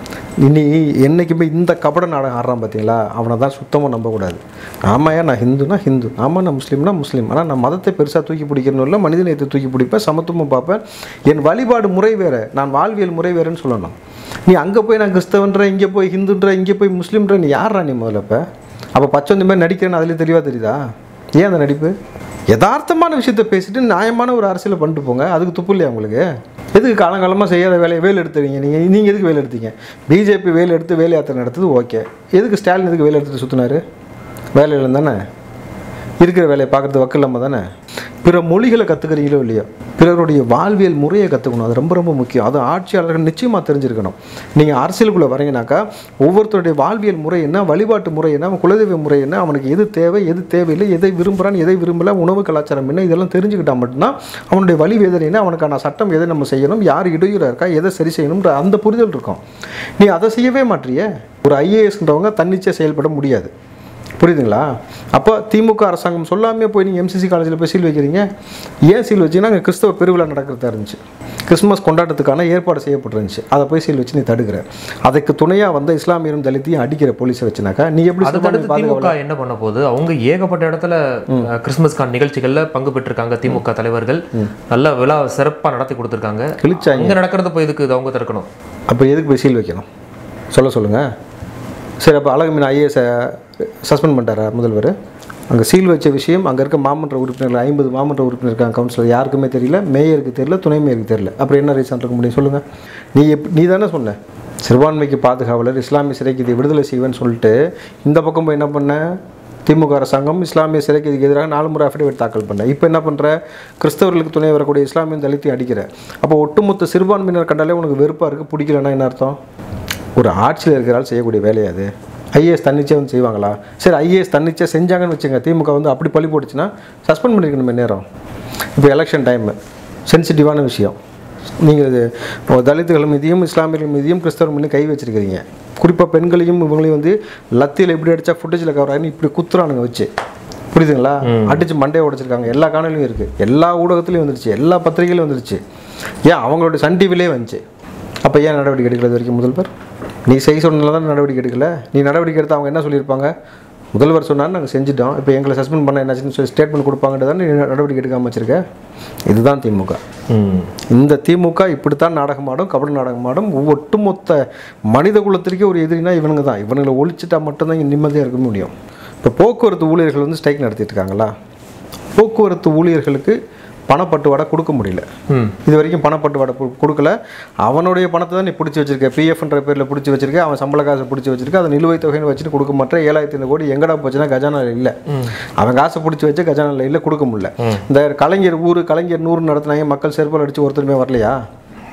இனி என்றைக்குமே இந்த கபட நாடகம் ஆடுறான் பார்த்தீங்களா அவனை தான் சுத்தமாக நம்பக்கூடாது ஆமாயா நான் ஹிந்துனா ஹிந்து ஆமாம் நான் முஸ்லீம்னா முஸ்லீம் ஆனால் நான் மதத்தை பெருசாக தூக்கி பிடிக்கணும் இல்லை மனித நேயத்தை தூக்கி பிடிப்பேன் சமத்துவம் பார்ப்பேன் என் வழிபாடு முறை வேறு நான் வாழ்வியல் முறை வேறுன்னு சொல்லணும் நீ அங்கே போய் நான் கிறிஸ்தவன்ற இங்கே போய் ஹிந்துன்ற இங்கே போய் முஸ்லீம்ன்ற நீ யாரா நீ முதல்ல இப்போ அப்போ பச்சை மாதிரி நடிக்கிறேன்னு அதுலேயே தெளிவாக தெரியுதா ஏன் அந்த நடிப்பு யதார்த்தமான விஷயத்த பேசிட்டு நியாயமான ஒரு அரசியலை பண்ணிட்டு போங்க அதுக்கு துப்பு இல்லையா உங்களுக்கு எதுக்கு காலங்காலமாக செய்யாத வேலையை வேலை எடுத்துறீங்க நீங்கள் நீங்கள் எதுக்கு வேலை எடுத்தீங்க பிஜேபி வேலை எடுத்து வேலை யாத்திரை நடத்துது ஓகே எதுக்கு ஸ்டாலின் எதுக்கு வேலை எடுத்துட்டு சுற்றினாரு வேலையில் தானே இருக்கிற வேலையை பார்க்குறது வக்கு இல்லாமல் தானே பிற மொழிகளை கற்றுக்கிறீங்களோ இல்லையோ பிறருடைய வாழ்வியல் முறையை கற்றுக்கணும் அது ரொம்ப ரொம்ப முக்கியம் அது ஆட்சியாளர்கள் நிச்சயமாக தெரிஞ்சிருக்கணும் நீங்கள் அரசியலுக்குள்ளே வரீங்கனாக்கா ஒவ்வொருத்தருடைய வாழ்வியல் முறை என்ன வழிபாட்டு முறை என்ன அவன் குலதெய்வ முறை என்ன அவனுக்கு எது தேவை எது தேவையில்லை எதை விரும்புகிறான் எதை விரும்பல உணவு கலாச்சாரம் என்ன இதெல்லாம் தெரிஞ்சுக்கிட்டா மட்டும்தான் அவனுடைய வழி வேதனை என்ன அவனுக்கான சட்டம் எதை நம்ம செய்யணும் யார் இடையூறாக இருக்கா எதை சரி செய்யணும்ன்ற அந்த புரிதல் இருக்கும் நீ அதை செய்யவே மாட்டியே ஒரு ஐஏஎஸ்ன்றவங்க தன்னிச்சையாக செயல்பட முடியாது புரியுதுங்களா அப்போ திமுக அரசாங்கம் சொல்லாமே போய் நீங்கள் எம்சிசி காலேஜில் போய் சீல் வைக்கிறீங்க ஏன் சீல் வச்சீங்கன்னா அங்கே கிறிஸ்தவ பெருவிழா நடக்கிறதா இருந்துச்சு கிறிஸ்மஸ் கொண்டாட்டத்துக்கான ஏற்பாடு செய்யப்பட்டிருந்துச்சு அதை போய் சீல் வச்சு நீ தடுக்கிற அதுக்கு துணையாக வந்த இஸ்லாமியரும் தலித்தையும் அடிக்கிற போலீஸை வச்சுனாக்கா நீ எப்படி அதை சிறுபான்மை தடுத்து திமுக என்ன பண்ண போகுது அவங்க ஏகப்பட்ட இடத்துல அஹ், கிறிஸ்மஸ் கான் நிகழ்ச்சிகள்ல பங்கு பெற்றிருக்காங்க திமுக தலைவர்கள் நல்ல விழா சிறப்பா நடத்தி கொடுத்துருக்காங்க கிழிச்சாங்க அங்க நடக்கிறத போய் இதுக்கு இது அவங்க தடுக்கணும் அப்போ எதுக்கு போய் சீல் வைக்கணும் சொல்ல சொல்லுங்கள் சரி அப்போ அழகு மீன் ஐஏஎஸை சஸ்பெண்ட் பண்ணிட்டாரா முதல்வர் அங்கே சீல் வச்ச விஷயம் அங்கே இருக்க மாமன்ற உறுப்பினர்கள் ஐம்பது மாமன்ற உறுப்பினர் இருக்காங்க கவுன்சிலர் யாருக்குமே தெரியல மேயருக்கு தெரியல துணை மேயருக்கு தெரியல அப்புறம் என்ன ரீசன் இருக்க முடியும் சொல்லுங்கள் நீ எப் நீ தானே சொன்ன சிறுபான்மைக்கு பாதுகாவலர் இஸ்லாமிய சிறைக்கு இதை விடுதலை செய்வேன்னு சொல்லிட்டு இந்த பக்கம் போய் என்ன பண்ண திமுக அரசாங்கம் இஸ்லாமிய சிறைக்கு இதுக்கு எதிராக நாலு முறை அஃபிடேவிட் தாக்கல் பண்ண இப்போ என்ன பண்ணுற கிறிஸ்தவர்களுக்கு துணை வரக்கூடிய இஸ்லாமிய தலித்தையும் அடிக்கிற அப்போ ஒட்டுமொத்த சிறுபான்மையினர் கண்டாலே உனக்கு வெறுப்பாக இருக்குது பிடிக்கலன்னா என்ன அர்த்தம் ஒரு ஆட்சியில் இருக்கிறால் செய்யக்கூடிய வேலையா அது ஐஏஎஸ் தன்னிச்சையாக வந்து செய்வாங்களா சரி ஐஏஎஸ் தன்னிச்சையாக செஞ்சாங்கன்னு வச்சுங்க திமுக வந்து அப்படி பழி போட்டுச்சுன்னா சஸ்பெண்ட் பண்ணிருக்கணுமே நேரம் இப்போ எலெக்ஷன் டைமு சென்சிட்டிவான விஷயம் நீங்கள் இது இப்போ தலித்துகள் மீதியும் இஸ்லாமியர்கள் மீதியும் கிறிஸ்தவர் மீதும் கை வச்சிருக்கிறீங்க குறிப்பாக பெண்களையும் இவங்களையும் வந்து லத்தியில் எப்படி அடித்தா ஃபுட்டேஜில் கவர் ஆகின்னு இப்படி குத்துறானுங்க வச்சு புரியுதுங்களா அடிச்சு மண்டையை உடைச்சிருக்காங்க எல்லா காணொலியும் இருக்குது எல்லா ஊடகத்துலையும் வந்துருச்சு எல்லா பத்திரிகையிலும் வந்துருச்சு ஏன் அவங்களோட சன் டிவிலே வந்துச்சு அப்போ ஏன் நடவடிக்கை எடுக்கல இது வரைக்கும் முதல்வர் நீ செய்ய சொன்னதுனால தான் நடவடிக்கை எடுக்கல நீ நடவடிக்கை எடுத்து அவங்க என்ன சொல்லியிருப்பாங்க முதல்வர் சொன்னார் நாங்கள் செஞ்சுட்டோம் இப்போ எங்களை சஸ்பெண்ட் பண்ண என்னாச்சுன்னு சொல்லி ஸ்டேட்மெண்ட் கொடுப்பாங்கன்றது நீ நடவடிக்கை எடுக்காமல் வச்சிருக்க இதுதான் திமுக ம். இந்த திமுக இப்படித்தான் நாடகமாடும் கபடி நாடகமாடும் ஒட்டுமொத்த மனித குலத்திற்கே ஒரு எதிரினா இவனுங்க தான் இவனுங்களை ஒழிச்சிட்டா மட்டும்தான் இங்கே நிம்மதியாக இருக்க முடியும் இப்போ போக்குவரத்து ஊழியர்கள் வந்து ஸ்ட்ரைக் நடத்திட்டு இருக்காங்களா போக்குவரத்து ஊழியர்களுக்கு பணப்பட்டுவாடை கொடுக்க முடியல ம். இது வரைக்கும் பணப்பட்டுவாடை கு- கொடுக்கல அவனுடைய பணத்தை தான் நீ பிடிச்சி வச்சிருக்க பிஎஃப்ன்ற பேரில் பிடிச்சி வச்சிருக்க அவன் சம்பள காசை பிடிச்சி வச்சிருக்க அதை நிலுவைத் தொகைன்னு வச்சுட்டு கொடுக்க மாட்டேன் ஏழாயிரத்தி ஐநூறு கோடி எங்கடா போச்சுன்னா கஜானா இல்லை அவன் காசை பிடிச்சி வச்சு கஜானா இல்லை கொடுக்க முடியல இந்த கலைஞர் ஊர் கலைஞர் நூறு நடத்துனாங்க மக்கள் செருப்பால் அடிச்சு ஒருத்தருமே வரலையா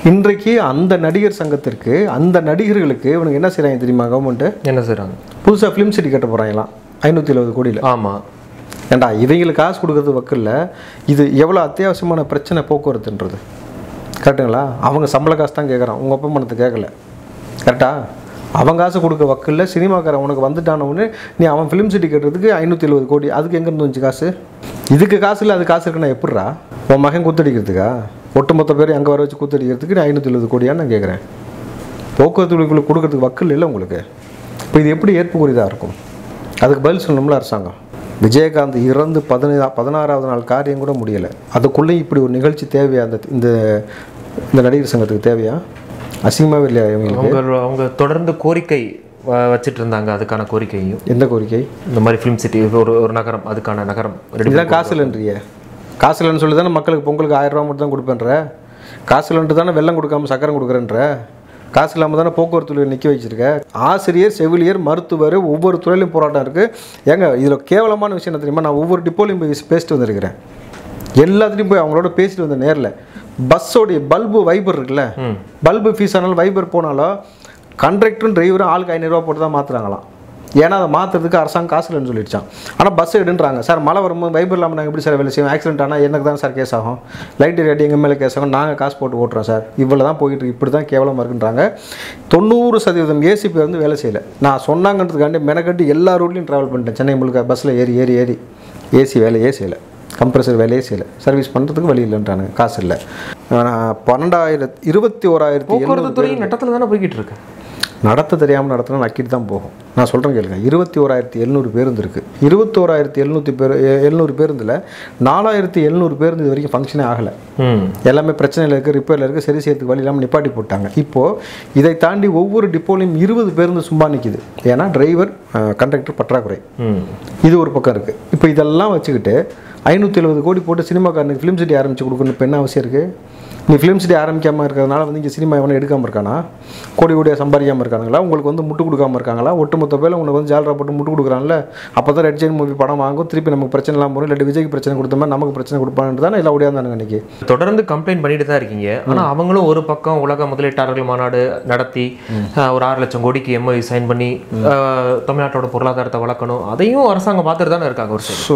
இன்றைக்கு அந்த நடிகர் சங்கத்திற்கு அந்த நடிகர்களுக்கு இவனுக்கு என்ன செய்கிறாங்க தெரியுமா கவர்மெண்ட்டு என்ன செய்றாங்க புதுசாக ஃபிலிம் சிட்டி கட்ட போகிறாங்களாம் ஐநூற்றி எழுபது கோடியில் ஆமா ஏண்டா இவங்களுக்கு காசு கொடுக்கறது வக்கில்ல இது எவ்வளோ அத்தியாவசியமான பிரச்சனை போக்குவரத்துன்றது கரெக்டுங்களா அவங்க சம்பள காசு தான் கேட்குறான் உங்கள் அப்பா பணத்தை கேட்கல கரெக்டா அவன் காசு கொடுக்க வக்கில்ல சினிமாக்காரன் உனக்கு வந்துட்டான உடனே நீ அவன் ஃபிலிம் சிட்டி கட்டுறதுக்கு ஐநூற்றி எழுபது கோடி அதுக்கு எங்கேருந்து வந்துச்சு காசு இதுக்கு காசு இல்லை அது காசு இருக்குன்னா எப்படிரா உன் மகன் குத்தடிக்கிறதுக்கா ஒட்டுமொத்த பேர் அங்கே வர வச்சு குத்தடிக்கிறதுக்கு நீ ஐநூற்றி எழுபது கோடியான்னு நான் கேட்குறேன் போக்குவரத்து விதிகளுக்கு கொடுக்கறதுக்கு வக்கில் இல்லை உங்களுக்கு இப்போ இது எப்படி ஏற்புக்குரியதாக இருக்கும் அதுக்கு பதில் சொல்லணும்ல அரசாங்கம் விஜயகாந்த் இறந்து பதினா பதினாறாவது நாள் காரியம் கூட முடியலை அதுக்குள்ளே இப்படி ஒரு நிகழ்ச்சி தேவையா அந்த இந்த இந்த நடிகர் சங்கத்துக்கு தேவையா அசிங்கமாகவே இல்லையா இவங்களுக்கு அவங்க அவங்க தொடர்ந்து கோரிக்கை வ- வச்சிட்டு இருந்தாங்க அதுக்கான கோரிக்கையும் எந்த கோரிக்கை இந்த மாதிரி ஃபிலிம் சிட்டி ஒரு ஒரு நகரம் அதுக்கான நகரம் ரெடி இதுதான் காசு இல்லைன்றியே காசு இல்லைன்னு சொல்லி தானே மக்களுக்கு பொங்கலுக்கு ஆயிரம் ரூபா மட்டும் தான் கொடுப்பேன்ற காசு இல்லைன்ட்டு தானே வெள்ளம் கொடுக்காம சக்கரம் கொடுக்குறேன்ற காசு இல்லாமல் தானே போக்குவரத்து துறையில் நிற்க வச்சிருக்க ஆசிரியர் செவிலியர் மருத்துவர் ஒவ்வொரு துறையிலும் போராட்டம் இருக்குது ஏங்க இதில் கேவலமான விஷயம் என்ன தெரியுமா நான் ஒவ்வொரு டிப்போலையும் போய் பேசிட்டு வந்திருக்கிறேன் எல்லாத்துலேயும் போய் அவங்களோட பேசிட்டு வந்த நேரில் பஸ்ஸோடைய பல்பு வைபர் இருக்குல்ல பல்பு ஃபீஸ் ஆனாலும் வைபர் போனாலும் கண்டக்டரும் டிரைவரும் ஆளுக்கு ஐநூறுரூவா போட்டு தான் மாற்றுறாங்களாம் ஏன்னா அதை மாற்றுறதுக்கு அரசாங்கம் காசு இல்லைன்னு சொல்லிடுச்சான் ஆனால் பஸ் எடுன்றாங்க சார் மழை வரும்போது வைபர் இல்லாமல் நாங்கள் எப்படி சார் வேலை செய்வோம் ஆக்சிடென்ட் ஆனால் எனக்கு தான் சார் கேஸ் ஆகும் லைட் ரேட் எங்கள் மேலே கேஸ் ஆகும் நாங்கள் காசு போட்டு ஓட்டுறோம் சார் இவ்வளோ தான் போயிட்டு இருக்கு இப்படி தான் கேவலமாக இருக்குன்றாங்க தொண்ணூறு சதவீதம் ஏசிபி வந்து வேலை செய்யலை நான் சொன்னாங்கன்றதுக்காண்டி மெனக்கட்டு எல்லா ரூட்லையும் ட்ராவல் பண்ணிட்டேன் சென்னை முழுக்க பஸ்ஸில் ஏறி ஏறி ஏறி ஏசி வேலையே செய்யலை கம்ப்ரஸர் வேலையே செய்யலை சர்வீஸ் பண்ணுறதுக்கு வழி இல்லைன்றானுங்க காசு இல்லை ஆனால் பன்னெண்டாயிரத்தி இருபத்தி ஓராயிரத்தி போக்குவரத்து துறை நட்டத்தில் தானே போய்கிட்டு இருக்கு நடத்த தெரியாமல் நடத்தினா நக்கிட்டு தான் போகும் நான் சொல்கிறேன் கேளுங்க இருபத்தி ஓராயிரத்தி எழுநூறு பேருந்து இருக்குது இருபத்தோராயிரத்தி எழுநூற்றி பேர் எழுநூறு பேருந்தில் நாலாயிரத்தி எழுநூறு பேருந்து இது வரைக்கும் ஃபங்க்ஷனே ஆகலை ம் எல்லாமே பிரச்சனையில் இருக்குது ரிப்பேரில் இருக்குது சரி செய்யறதுக்கு வழி இல்லாமல் நிப்பாட்டி போட்டாங்க இப்போது இதை தாண்டி ஒவ்வொரு டிப்போலையும் இருபது பேருந்து சும்மா நிற்கிது ஏன்னா டிரைவர் கண்டக்டர் பற்றாக்குறை ம் இது ஒரு பக்கம் இருக்குது இப்போ இதெல்லாம் வச்சுக்கிட்டு ஐநூற்றி எழுபது கோடி போட்டு சினிமாக்காரனுக்கு ஃபிலிம் சிட்டி ஆரம்பித்து கொடுக்கணும் இப்போ என்ன அவசியம் இருக்குது நீ ஃபிலிம் சிட்டி ஆரம்பிக்காமல் இருக்கிறதுனால வந்து இங்கே சினிமா எவனும் எடுக்காமல் இருக்கானா கோடி கோடியாக சம்பாதிக்காமல் இருக்காங்களா உங்களுக்கு வந்து முட்டு கொடுக்காம இருக்காங்களா ஒட்டுமொத்த பேர் உனக்கு வந்து ஜாலரா போட்டு முட்டு கொடுக்குறான்ல அப்போ தான் ரெட் ஜெயின் மூவி படம் வாங்கும் திருப்பி நமக்கு பிரச்சனை இல்லாமல் வரும் இல்லாட்டி விஜய்க்கு பிரச்சனை கொடுத்த மாதிரி நமக்கு பிரச்சனை கொடுப்பான்னு தானே எல்லாம் ஓடியாந்தானுங்க இன்னைக்கு தொடர்ந்து கம்ப்ளைண்ட் பண்ணிட்டு தான் இருக்கீங்க ஆனா அவங்களும் ஒரு பக்கம் உலக முதலீட்டாளர்கள் மாநாடு நடத்தி அஹ், ஒரு ஆறு லட்சம் கோடிக்கு எம்ஓஐ சைன் பண்ணி அஹ், தமிழ்நாட்டோட பொருளாதாரத்தை வளர்க்கணும் அதையும் அரசாங்கம் பார்த்துட்டு தானே இருக்காங்க ஒரு சைடு ஸோ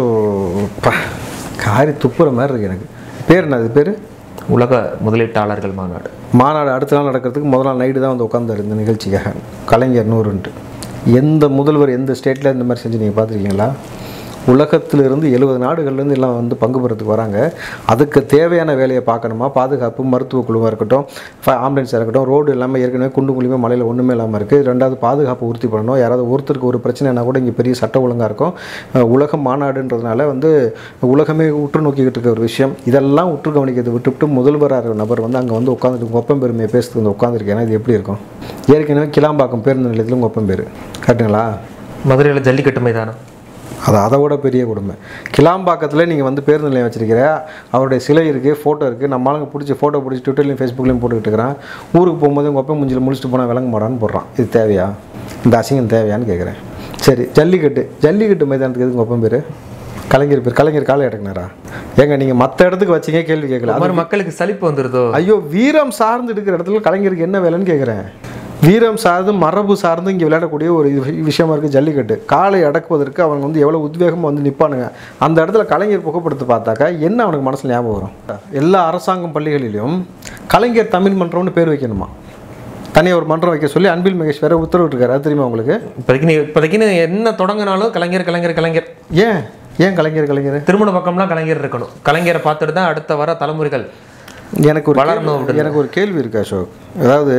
காரி துப்புற மாதிரி இருக்கு எனக்கு பேர் என்ன அது பேர் உலக முதலீட்டாளர்கள் மாநாடு மாநாடு அடுத்த நாள் நடக்கிறதுக்கு முதல் நாள் நைட்டு தான் வந்து உட்காந்தாரு இந்த நிகழ்ச்சிக்காக கலைஞர் நூறுன்ட்டு எந்த முதல்வர் எந்த ஸ்டேட்டில் இந்த மாதிரி செஞ்சு நீங்கள் பார்த்துருக்கீங்களா உலகத்திலிருந்து எழுபது நாடுகள்லேருந்து எல்லாம் வந்து பங்கு பெறத்துக்கு வராங்க அதுக்கு தேவையான வேலையை பார்க்கணுமா பாதுகாப்பு மருத்துவ குழுவாக இருக்கட்டும் ஆம்புலன்ஸாக இருக்கட்டும் ரோடு எல்லாமே ஏற்கனவே குண்டு குழியுமே மலையில் ஒன்றுமே இல்லாமல் இருக்குது ரெண்டாவது பாதுகாப்பு உறுதி பண்ணணும் யாராவது ஒருத்தருக்கு ஒரு பிரச்சனைனா கூட இங்கே பெரிய சட்ட ஒழுங்காக இருக்கும் அஹ் உலக மாநாடுன்றதுனால வந்து உலகமே உற்று நோக்கிக்கிட்டு இருக்க ஒரு விஷயம் இதெல்லாம் உற்று கவனிக்கிறதை விட்டுவிட்டு முதல்வராக நபர் வந்து அங்கே வந்து உட்காந்துட்டு உங்கள் ஒப்பம் பெருமையை பேசுறதுக்கு வந்து உட்காந்துருக்கேன் இது எப்படி இருக்கும் ஏற்கனவே கிளாம்பாக்கம் பேருந்து நிலையத்தில் உங்கள் ஒப்பம் பேர் கரெக்டுங்களா மதுரையில் ஜல்லிக்கட்டு மைதானம் அது அதை விட பெரிய கொடுமை கிளாம்பாக்கத்தில் நீங்கள் வந்து பேருந்து நிலையம் வச்சிருக்கிற அவருடைய சிலை இருக்குது ஃபோட்டோ இருக்குது நம்ம ஆளுங்க பிடிச்சி ஃபோட்டோ பிடிச்சி ட்விட்டர்லையும் ஃபேஸ்புக்லையும் போட்டுக்கிட்டு இருக்கிறான் ஊருக்கு போகும்போது உங்கள் அப்பா மூஞ்சில் முடிச்சுட்டு போனால் விளங்க மாடான்னு போடுறான் இது தேவையா இந்த அசிங்கம் தேவையான்னு கேட்குறேன் சரி ஜல்லிக்கட்டு ஜல்லிக்கட்டு மைதானத்துக்கு எதுக்கு உங்கள் அப்பன் பேர் கலைஞர் பேர் கலைஞர் காலை இடக்குனாரா ஏங்க நீங்கள் மற்ற இடத்துக்கு வச்சீங்க கேள்வி கேட்கல அது மாதிரி மக்களுக்கு சலிப்பு வந்துருதோ ஐயோ வீரம் சார்ந்து இருக்கிற இடத்துல கலைஞருக்கு என்ன வேலைன்னு கேட்குறேன் வீரம் சார்ந்து மரபு சார்ந்து இங்கே விளையாடக்கூடிய ஒரு இது விஷயமா இருக்குது ஜல்லிக்கட்டு காலை அடக்குவதற்கு அவங்க வந்து எவ்வளோ உத்வேகமாக வந்து நிற்பானுங்க அந்த இடத்துல கலைஞர் புகைப்படுத்தி பார்த்தாக்கா என்ன அவனுக்கு மனசில் ஞாபகம் வரும் எல்லா அரசாங்கம் பள்ளிகளிலும் கலைஞர் தமிழ் மன்றம்னு பேர் வைக்கணுமா தனியாக ஒரு மன்றம் வைக்க சொல்லி அன்பில் மகேஷ் வேற உத்தரவிட்டிருக்காரு அது தெரியுமா உங்களுக்கு இப்போதைக்கு நீ- இப்போதைக்கு நீ என்ன தொடங்கினாலும் கலைஞர் கலைஞர் கலைஞர் ஏன் ஏன் கலைஞர் கலைஞர் திருமண பக்கம்லாம் கலைஞர் இருக்கணும் கலைஞரை பார்த்துட்டு தான் அடுத்த வர தலைமுறைகள் எனக்கு ஒரு வளரணும் கேள்வி- எனக்கு ஒரு கேள்வி இருக்கு அசோக் அதாவது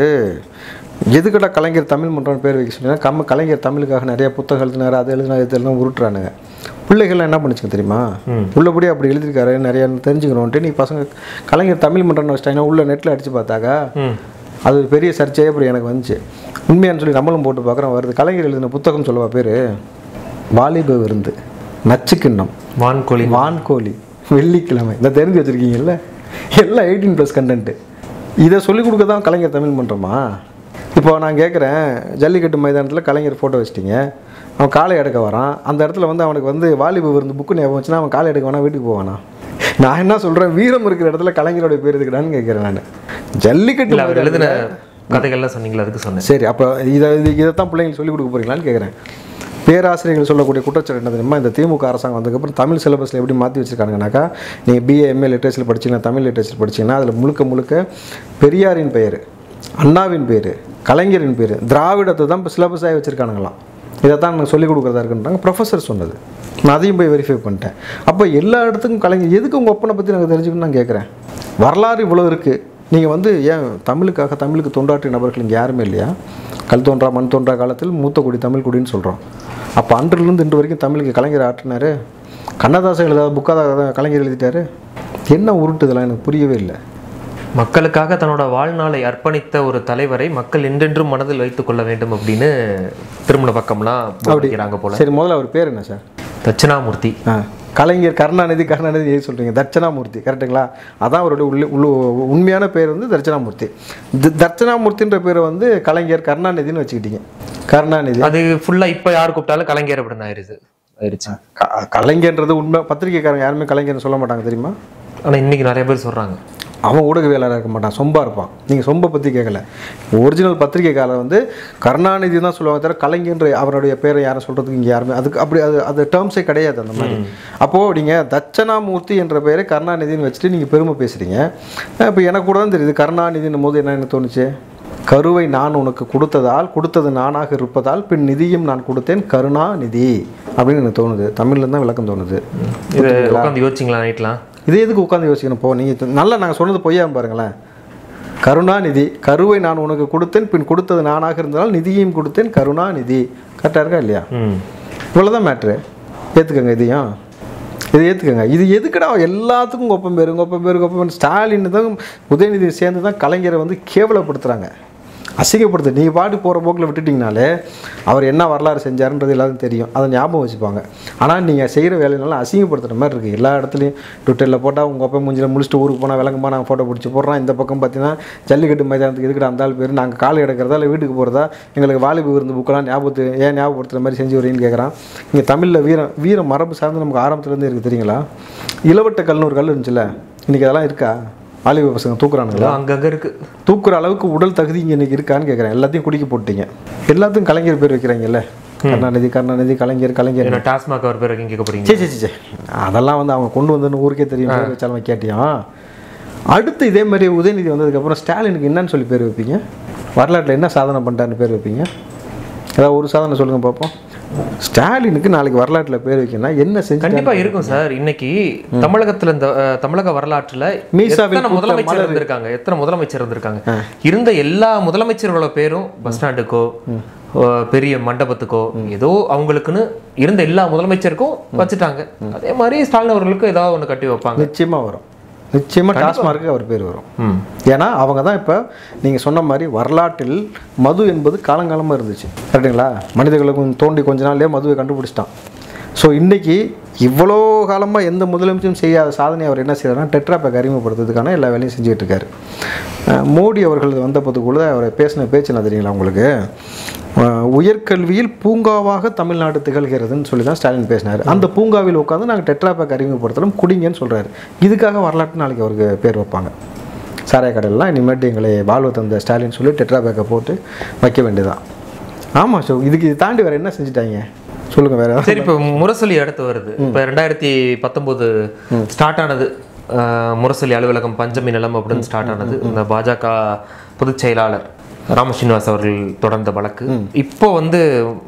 எதுக்கடா கலைஞர் தமிழ் மன்றம் பேர் வைக்க சொன்னா கம்ம கலைஞர் தமிழுக்காக நிறைய புத்தகம் எழுதினாரு அது எழுதினாரு இது எல்லாம் உருட்டுறானுங்க பிள்ளைகள்லாம் என்ன பண்ணுச்சுங்க தெரியுமா உள்ளபடி அப்படி எழுதியிருக்காரு நிறைய தெரிஞ்சுக்கணும்ட்டு நீ பசங்க கலைஞர் தமிழ் மன்றம்னு வச்சிட்டாங்கன்னா உள்ள நெட்டில் அடிச்சு பார்த்தாக்கா ம் அது ஒரு பெரிய சர்ச்சையே அப்புறம் எனக்கு வந்துச்சு உண்மையான்னு சொல்லி நம்மளும் போட்டு பார்க்குறோம் வருது கலைஞர் எழுதின புத்தகம் சொல்லவா பேர் வாலிப விருந்து நச்சுக்கிண்ணம் வான்கோழி வான்கோழி வெள்ளிக்கிழமை இந்த தெரிஞ்சு வச்சுருக்கீங்கல்ல எல்லாம் எயிட்டீன் ப்ளஸ் கண்டென்ட்டு இதை சொல்லிக் கொடுக்க தான் கலைஞர் தமிழ் பண்ணுறோமா இப்போ நான் கேட்குறேன் ஜல்லிக்கட்டு மைதானத்தில் கலைஞர் ஃபோட்டோ வச்சிட்டிங்க அவன் காலை எடுக்க வரான் அந்த இடத்துல வந்து அவனுக்கு வந்து வாலிப விருந்து புக்கு ஞாபகம் வச்சுன்னா அவன் காலை எடுக்க வேணா வீட்டுக்கு போவானா நான் என்ன சொல்கிறேன் வீரம் இருக்கிற இடத்துல கலைஞருடைய பேர் இருக்குடான்னு கேட்குறேன் நான் ஜல்லிக்கட்டு இல்ல அவர் எழுதின கதைகள்லாம் சொன்னீங்களா அதுக்கு சொன்னேன் சரி அப்போ இதை இது இதைத்தான் பிள்ளைங்களுக்கு சொல்லிக் கொடுக்க போறீங்களான்னு கேட்குறேன் பேராசிரியர்கள் சொல்லக்கூடிய குற்றச்சாட்டு என்ன தெரியுமா இந்த திமுக அரசாங்கம் வந்ததுக்கப்புறம் தமிழ் சிலபஸில் எப்படி மாற்றி வச்சிருக்காங்கனாக்கா நீங்கள் பிஏ எம்ஏ லிட்ரேச்சர் படிச்சீங்கன்னா தமிழ் லிட்ரேச்சர் படிச்சீங்கன்னா அதில் முழுக்க முழுக்க பெரியாரின் பெயர் அண்ணாவின் பேர் கலைஞரின் பேர் திராவிடத்தை தான் இப்போ சிலபஸாக வச்சுருக்கானுங்களாம் இதை தான் எனக்கு சொல்லிக் கொடுக்குறதா இருக்குன்றாங்க ப்ரொஃபஸர் சொன்னது நான் அதையும் போய் வெரிஃபை பண்ணிட்டேன் அப்போ எல்லா இடத்துக்கும் கலைஞர் எதுக்கு உங்கள் ஒப்பனை பற்றி எனக்கு தெரிஞ்சுக்கணும்னு நான் கேட்குறேன் வரலாறு இவ்வளோ இருக்குது நீங்கள் வந்து ஏன் தமிழுக்காக தமிழுக்கு தொண்டாற்றிய நபர்கள் இங்கே யாருமே இல்லையா கல் தோன்றா மண் தோன்றா காலத்தில் மூத்த குடி தமிழ் குடின்னு சொல்கிறோம் அப்போ அன்றிலிருந்து இன்று வரைக்கும் தமிழுக்கு கலைஞர் ஆற்றினாரு கண்ணதாசன் எழுதாத புக்காக கலைஞர் எழுதிட்டாரு என்ன உருட்டு இதெல்லாம் எனக்கு புரியவே இல்லை மக்களுக்காக தன்னோட வாழ்நாளை அர்ப்பணித்த ஒரு தலைவரை மக்கள் என்றென்றும் மனதில் வைத்துக் கொள்ள வேண்டும் அப்படின்னு திருமண பக்கம்லாம் வைக்கிறாங்க போல சரி முதல்ல அவர் பேர் என்ன சார் தட்சிணாமூர்த்தி ஆ கலைஞர் கருணாநிதி கருணாநிதி எது சொல்கிறீங்க தட்சணாமூர்த்தி கரெக்டுங்களா அதான் அவருடைய உள்ள உள்ள உண்மையான பேர் வந்து தட்சணாமூர்த்தி த- தட்சணாமூர்த்தின்ற பேரை வந்து கலைஞர் கருணாநிதின்னு வச்சுக்கிட்டீங்க கருணாநிதி அது ஃபுல்லா இப்ப யார் கூப்பிட்டாலும் கலைஞர் அப்படின்னு ஆயிருது ஆயிருச்சு க- கலைஞர்ன்றது உண்மை பத்திரிக்கைக்காரங்க யாருமே கலைஞர்னு சொல்ல மாட்டாங்க தெரியுமா ஆனா இன்னைக்கு நிறைய பேர் சொல்றாங்க அவன் ஊடகவியலாளர் இருக்க மாட்டான் சொம்பா இருப்பான் நீங்கள் சொம்பை பற்றி கேட்கல ஒரிஜினல் பத்திரிக்கைக்காரர் வந்து கருணாநிதி தான் சொல்லுவாங்க தவிர கலைஞன்ற அவருடைய பேரை யாரும் சொல்கிறதுக்கு இங்கே யாருமே அதுக்கு அப்படி அது அது டேர்ம்ஸே கிடையாது அந்த மாதிரி அப்போது நீங்கள் தட்சணாமூர்த்தி என்ற பெயரை கருணாநிதின்னு வச்சுட்டு நீங்கள் பெருமை பேசுகிறீங்க இப்போ எனக்கு கூட தான் தெரியுது கருணாநிதினும் போது என்ன எனக்கு தோணுச்சு கருவை நான் உனக்கு கொடுத்ததால் கொடுத்தது நானாக இருப்பதால் பின் நிதியும் நான் கொடுத்தேன் கருணாநிதி அப்படின்னு எனக்கு தோணுது தமிழ்ல தான் விளக்கம் தோணுது இது உட்காந்து யோசிச்சிங்களா நைட்லாம் இதே எதுக்கு உட்காந்து யோசிக்கணும் போ நீங்கள் நல்லா நாங்கள் சொன்னது பொய்யா பாருங்களேன் கருணாநிதி கருவை நான் உனக்கு கொடுத்தேன் பின் கொடுத்தது நானாக இருந்ததால் நிதியையும் கொடுத்தேன் கருணாநிதி கரெக்டாக இருக்கா இல்லையா ம் இவ்வளோதான் மேட்ரு ஏற்றுக்கங்க இதையும் இது ஏற்றுக்கங்க இது எதுக்குடா எல்லாத்துக்கும் ஒப்பம் பேரு ஒப்பம் பேரு ஒப்பம் பேரு ஸ்டாலின் தான் உதயநிதி சேர்ந்து தான் கலைஞரை வந்து கேவலப்படுத்துகிறாங்க அசிங்கப்படுத்து நீங்கள் பாட்டு போகிற போக்கில் விட்டுட்டிங்கனாலே அவர் என்ன வரலாறு செஞ்சாருன்றது எல்லாருக்கும் தெரியும் அதை ஞாபகம் வச்சுப்பாங்க ஆனால் நீங்கள் செய்கிற வேலையினால அசிங்கப்படுத்துகிற மாதிரி இருக்குது எல்லா இடத்துலையும் ட்விட்டரில் போட்டால் உங்கள் அப்பா மூஞ்சில் முடிச்சுட்டு ஊருக்கு போனால் விளங்குமா நான் ஃபோட்டோ பிடிச்சி போடுறான் இந்த பக்கம் பார்த்தீங்கன்னா ஜல்லிக்கட்டு மைதானத்துக்கு எதுக்கிட்ட அந்த ஆள் பேர் நாங்கள் காலை எடுக்கிறதா இல்லை வீட்டுக்கு போகிறதா எங்களுக்கு வாலிபு விருந்து புக்கெல்லாம் ஞாபகத்து ஏன் ஞாபகப்படுத்துகிற மாதிரி செஞ்சு வரீங்கன்னு கேட்குறான் இங்கே தமிழில் வீரம் வீர மரபு சார்ந்து நமக்கு ஆரம்பத்துலேருந்து இருக்குது தெரியுங்களா இளவட்ட கல்னு ஒரு கல் இருந்துச்சுல்ல இன்றைக்கி அதெல்லாம் இருக்கா வாலிப பசங்க தூக்குறானுங்களா இதோ அங்கங்க இருக்கு தூக்குற அளவுக்கு உடல் தகுதி இங்கே இன்னைக்கு இருக்கான்னு கேட்குறேன் எல்லாத்தையும் குடிக்க போட்டீங்க எல்லாத்துக்கும் கலைஞர் பேர் வைக்கிறாங்கல்ல கருணாநிதி கருணாநிதி கலைஞர் கலைஞர் என்ன டாஸ்மாக் அவர் பேர் வைக்க கேட்க போறீங்க சே சே சே, சே அதெல்லாம் வந்து அவங்க கொண்டு வந்து ஊருக்கே தெரியும் பேர் வச்சாலும் கேட்டியான் அடுத்து இதே மாதிரி உதயநிதி வந்ததுக்கப்புறம் ஸ்டாலினுக்கு என்னன்னு சொல்லி பேர் வைப்பீங்க வரலாற்றில் என்ன சாதனை பண்ணிட்டாருன்னு பேர் வைப்பீங்க ஏதாவது ஒரு சாதனை சொல்லுங்கள் பார்ப்போம் ஸ்டாலினுக்கு நாளைக்கு வரலாற்றில் பேர் வைக்கணும்னா என்ன செஞ்சு கண்டிப்பா இருக்கும் சார் இன்னைக்கு தமிழகத்துல இந்த அஹ், தமிழக வரலாற்றுல மீசாவில் எத்தனை பூத்த முதலமைச்சர் இருந்திருக்காங்க எத்தனை முதலமைச்சர் இருந்திருக்காங்க இருந்த எல்லா முதலமைச்சர்களோட பேரும் பஸ் ஸ்டாண்டுக்கோ அஹ், பெரிய மண்டபத்துக்கோ ஏதோ அவங்களுக்குன்னு இருந்த எல்லா முதலமைச்சருக்கும் வச்சுட்டாங்க அதே மாதிரி ஸ்டாலின் அவர்களுக்கும் ஏதாவது ஒண்ணு கட்டி வைப்பாங்க நிச்சயமாக வரும் நிச்சயமாக டாஸ்மார்க்கு அவர் பேர் வரும் ம். ஏன்னா அவங்க தான் இப்போ நீங்கள் சொன்ன மாதிரி வரலாற்றில் மது என்பது காலங்காலமாக இருந்துச்சு கரெக்டுங்களா மனிதர்களுக்கு தோண்டி கொஞ்ச நாள்லயே மதுவை கண்டுபிடிச்சிட்டான் ஸோ இன்னைக்கு இவ்வளோ காலமாக எந்த முதலமைச்சரும் செய்யாத சாதனை அவர் என்ன செய்யறாருன்னா டெட்ரா பேக் அறிமுகப்படுத்துறதுக்கான எல்லா வேலையும் செஞ்சுட்டு இருக்காரு அஹ் மோடி அவர்கள் வந்தபோதுக்குள்ள அவர் பேசின பேச்சு என்ன தெரியுங்களா உங்களுக்கு அஹ் உயர்கல்வியில் பூங்காவாக தமிழ்நாடு திகழ்கிறதுன்னு சொல்லி தான் ஸ்டாலின் பேசினார் அந்த பூங்காவில் உட்காந்து நாங்கள் டெட்ரா பேக் அறிமுகப்படுத்தணும் குடிங்கன்னு சொல்கிறாரு இதுக்காக வரலாற்று நாளைக்கு அவருக்கு பேர் வைப்பாங்க சாராய கடையிலலாம் இனிமேட்டு எங்களை வாழ்வு தந்த ஸ்டாலின் சொல்லி டெட்ரா பேக்கை போட்டு வைக்க வேண்டியதான் ஆமாம் ஸோ இதுக்கு இது தாண்டி வேறு என்ன செஞ்சுட்டாங்க சொல்லுங்கள் வேறு சரி இப்போ முரசொலி அடுத்து வருது இப்போ ரெண்டாயிரத்தி பத்தொம்போது ஸ்டார்ட் ஆனது அஹ், முரசொலி அலுவலகம் பஞ்சமி நிலம் அப்படின்னு ஸ்டார்ட் ஆனது இந்த பாஜக பொதுச் செயலாளர் ராமஸ்ரீனிவாஸ் அவர்கள் தொடர்ந்த வழக்கு இப்போ வந்து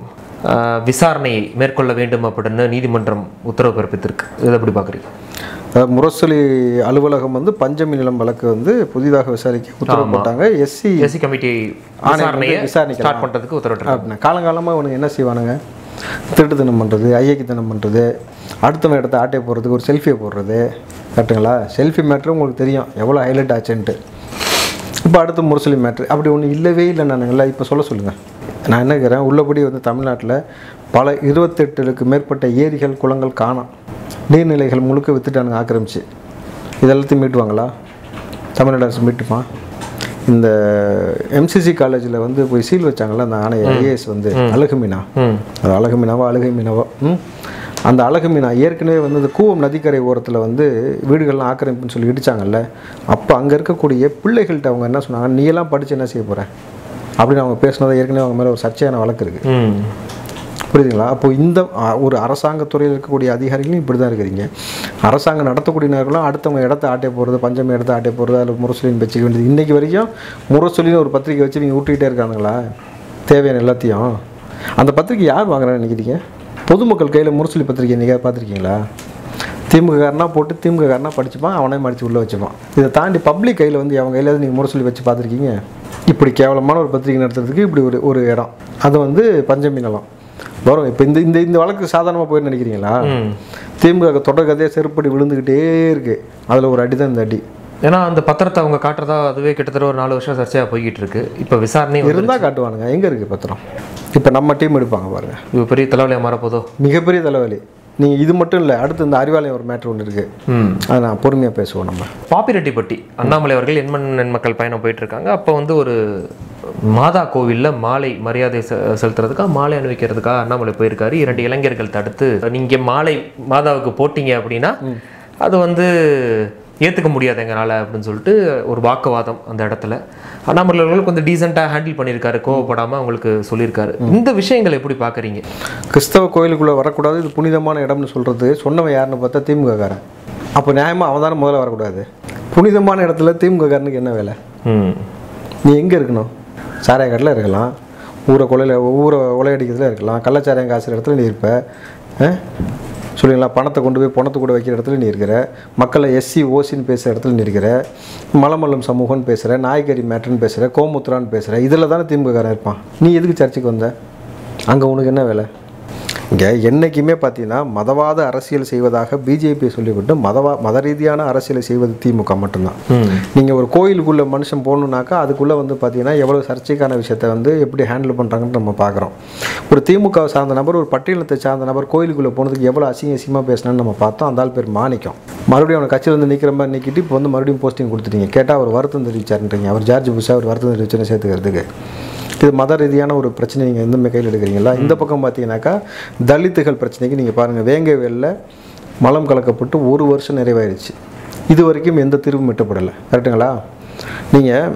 அஹ், விசாரணையை மேற்கொள்ள வேண்டும் அப்படின்னு நீதிமன்றம் உத்தரவு பிறப்பித்திருக்கு இதை எப்படி பார்க்குறீங்க அதாவது முரசொலி அலுவலகம் வந்து பஞ்சமி நிலம் வழக்கு வந்து புதிதாக விசாரிக்க உத்தரவு போட்டாங்க எஸ்சி எஸ்சி கமிட்டி ஆணையம் வந்து விசாரணையை விசாரிக்கலாம். ஸ்டார்ட் பண்ணுறதுக்கு உத்தரவிட்டாங்க அப்படின்னா காலங்காலமாக இவனுங்க என்ன செய்வானுங்க திருட்டுத்தனம் பண்ணுறது ஐயக்கித்தனம் பண்ணுறது அடுத்தவன் இடத்த ஆட்டையை போடுறதுக்கு ஒரு செல்ஃபியை போடுறது கரெக்டுங்களா செல்ஃபி மேட்ரு உங்களுக்கு தெரியும் எவ்வளோ ஹைலைட் ஆச்சுன்ட்டு இப்போ அடுத்து முரசொலி மேட்ரு அப்படி ஒன்று இல்லவே இல்லை நானுங்களா இப்போ சொல்ல சொல்லுங்கள் நான் என்ன கேட்குறேன் உள்ளபடி வந்து தமிழ்நாட்டில் பல இருபத்தெட்டுக்கு மேற்பட்ட ஏரிகள் குளங்கள் காணோம் நீர்நிலைகள் முழுக்க வித்துட்டானுங்க ஆக்கிரமிச்சு இதெல்லாத்தையும் மீட்டுவாங்களா தமிழ்நாடு அரசு மீட்டுமா இந்த எம்சிசி காலேஜில் வந்து போய் சீல் வச்சாங்கல்ல அந்த ஆணைய ஐஏஎஸ் வந்து அழகு மீனா ம் அது அழகு மீனாவோ அழுகை மீனாவோ ம் அந்த அழகு மீனா ஏற்கனவே வந்து இந்த கூவம் நதிக்கரை ஓரத்தில் வந்து வீடுகள்லாம் ஆக்கிரமிப்புன்னு சொல்லி இடிச்சாங்கல்ல அப்போ அங்கே இருக்கக்கூடிய பிள்ளைகள்கிட்ட அவங்க என்ன சொன்னாங்க நீ எல்லாம் படித்து என்ன செய்ய போகிற அப்படின்னு அவங்க பேசுனது ஏற்கனவே அவங்க மேலே ஒரு சர்ச்சையான வழக்கு இருக்குது ம் புரியுதுங்களா அப்போ இந்த அ, ஒரு அரசாங்கத்துறையில் இருக்கக்கூடிய அதிகாரிகளும் இப்படி தான் இருக்கிறீங்க அரசாங்கம் நடத்தக்கூடியவர்களும் அடுத்தவங்க இடத்த ஆட்டே போகிறது பஞ்சமி இடத்த ஆட்டே போகிறது அதில் முரசொலின்னு வச்சுக்க வேண்டியது இன்றைக்கி வரைக்கும் முரசொலின்னு ஒரு பத்திரிக்கை வச்சு நீங்கள் ஊட்டிகிட்டே இருக்கானுங்களா தேவையான எல்லாத்தையும் அந்த பத்திரிக்கை யார் வாங்குறான்னு நினைக்கிறீங்க பொதுமக்கள் கையில் முரசொலி பத்திரிக்கை நீங்கள் பார்த்துருக்கீங்களா திமுக காரனா போட்டு திமுக காரனா படிச்சுப்பான் அவனே மடித்து உள்ளே வச்சுப்பான் இதை தாண்டி பப்ளிக் கையில் வந்து அவங்க கையில் நீங்கள் முரசொலி வச்சு பார்த்துருக்கீங்க இப்படி கேவலமான ஒரு பத்திரிக்கை நடத்துறதுக்கு இப்படி ஒரு ஒரு இடம் அது வந்து பஞ்சமி நிலம் வரும் இப்போ இந்த இந்த இந்த வழக்கு சாதாரணமாக போய் நினைக்கிறீங்களா திமுக தொடர் கதையாக செருப்படி விழுந்துக்கிட்டே இருக்கு அதில் ஒரு அடி தான் இந்த அடி ஏன்னா அந்த பத்திரத்தை அவங்க காட்டுறதா அதுவே கிட்டத்தட்ட ஒரு நாலு வருஷம் சர்ச்சையாக போய்கிட்டு இருக்கு இப்போ விசாரணை வந்து இருந்தால் காட்டுவானுங்க எங்கே இருக்குது பத்திரம் இப்போ நம்ம டீம் எடுப்பாங்க பாருங்க இது பெரிய தலைவலியாக மாறப்போதோ மிகப்பெரிய தலைவலி நீங்கள் இது மட்டும் இல்லை அடுத்து இந்த அறிவாலயம் ஒரு மேட்ரு ஒன்று இருக்குது ம் அதை நான் பொறுமையாக பேசுவோம் நம்ம பாப்பிரெட்டிப்பட்டி அண்ணாமலை அவர்கள் எண்மண் நன்மக்கள் பயணம் போயிட்டு இருக்காங்க அப்போ வந்து ஒரு மாதா கோவிலில் மாலை மரியாதை செ- செலுத்துறதுக்காக மாலை அணிவிக்கிறதுக்காக அண்ணாமலை போயிருக்காரு இரண்டு இளைஞர்கள் தடுத்து நீங்க மாலை மாதாவுக்கு போட்டீங்க அப்படின்னா அது வந்து ஏற்றுக்க முடியாது எங்களால் அப்படின்னு சொல்லிட்டு ஒரு வாக்குவாதம் அந்த இடத்துல அண்ணாமலை அவர்கள் கொஞ்சம் டீசெண்டாக ஹேண்டில் பண்ணியிருக்காரு கோவப்படாமல் அவங்களுக்கு சொல்லியிருக்காரு இந்த விஷயங்களை எப்படி பார்க்குறீங்க கிறிஸ்தவ கோயிலுக்குள்ளே வரக்கூடாது இது புனிதமான இடம்னு சொல்கிறது சொன்னவன் யாருன்னு பார்த்தா திமுககாரன் அப்போ நியாயமாக அவன் தானே முதல்ல வரக்கூடாது புனிதமான இடத்துல திமுககாரனுக்கு என்ன வேலை ம் நீ எங்கே இருக்கணும் சாராயக்காட்டில் இருக்கலாம் ஊரை கொலையில் ஊரை கொலையடிக்கிறதுல இருக்கலாம் கள்ளச்சாராயம் காசுற இடத்துல நீ இருப்ப ஆ? சொல்லுங்களா பணத்தை கொண்டு போய் பணத்தை கூட வைக்கிற இடத்துல நீ இருக்கிற மக்களை எஸ்சி ஓசின்னு பேசுகிற இடத்துல நீ இருக்கிற மலமல்லம் சமூகம்னு பேசுகிற நாய்கறி மேட்ருன்னு பேசுகிற கோமுத்ரான்னு பேசுகிற இதில் தானே திமுககாரன் இருப்பான் நீ எதுக்கு சர்ச்சுக்கு வந்த அங்கே உனக்கு என்ன வேலை இங்கே என்றைக்குமே பார்த்தீங்கன்னா மதவாத அரசியல் செய்வதாக பிஜேபி சொல்லிவிட்டு மதவா மத ரீதியான அரசியலை செய்வது திமுக மட்டும்தான் நீங்கள் ஒரு கோயிலுக்குள்ளே மனுஷன் போகணுன்னாக்கா அதுக்குள்ளே வந்து பார்த்தீங்கன்னா எவ்வளோ சர்ச்சைக்கான விஷயத்தை வந்து எப்படி ஹேண்டில் பண்ணுறாங்கன்னு நம்ம பார்க்குறோம் ஒரு திமுக சார்ந்த நபர் ஒரு பட்டியலத்தை சார்ந்த நபர் கோயிலுக்குள்ளே போனதுக்கு எவ்வளோ அசிங்க அசிங்கமாக பேசினான்னு நம்ம பார்த்தோம் அந்த ஆள் பேர் மாணிக்கம் மறுபடியும் அவனை கட்சியில் வந்து நிற்கிற மாதிரி நிற்கிட்டு இப்போ வந்து மறுபடியும் போஸ்டிங் கொடுத்துட்டீங்க கேட்டால் அவர் வருத்தம் தெரிவிச்சாருன்றீங்க அவர் ஜார்ஜ் புஷா அவர் வருத்தம் தெரிவிச்சுன்னு சேர்த்துக்கிறதுக்கு இது மத ரீதியான ஒரு பிரச்சனை நீங்கள் எந்த கையில் எடுக்கிறீங்களா இந்த பக்கம் பார்த்தீங்கன்னாக்கா தலித்துகள் பிரச்சனைக்கு நீங்கள் பாருங்கள் வேங்கவேலில் மலம் கலக்கப்பட்டு ஒரு வருஷம் நிறைவாயிருச்சு இது வரைக்கும் எந்த தீர்வும் எட்டப்படலை கரெக்டுங்களா நீங்கள்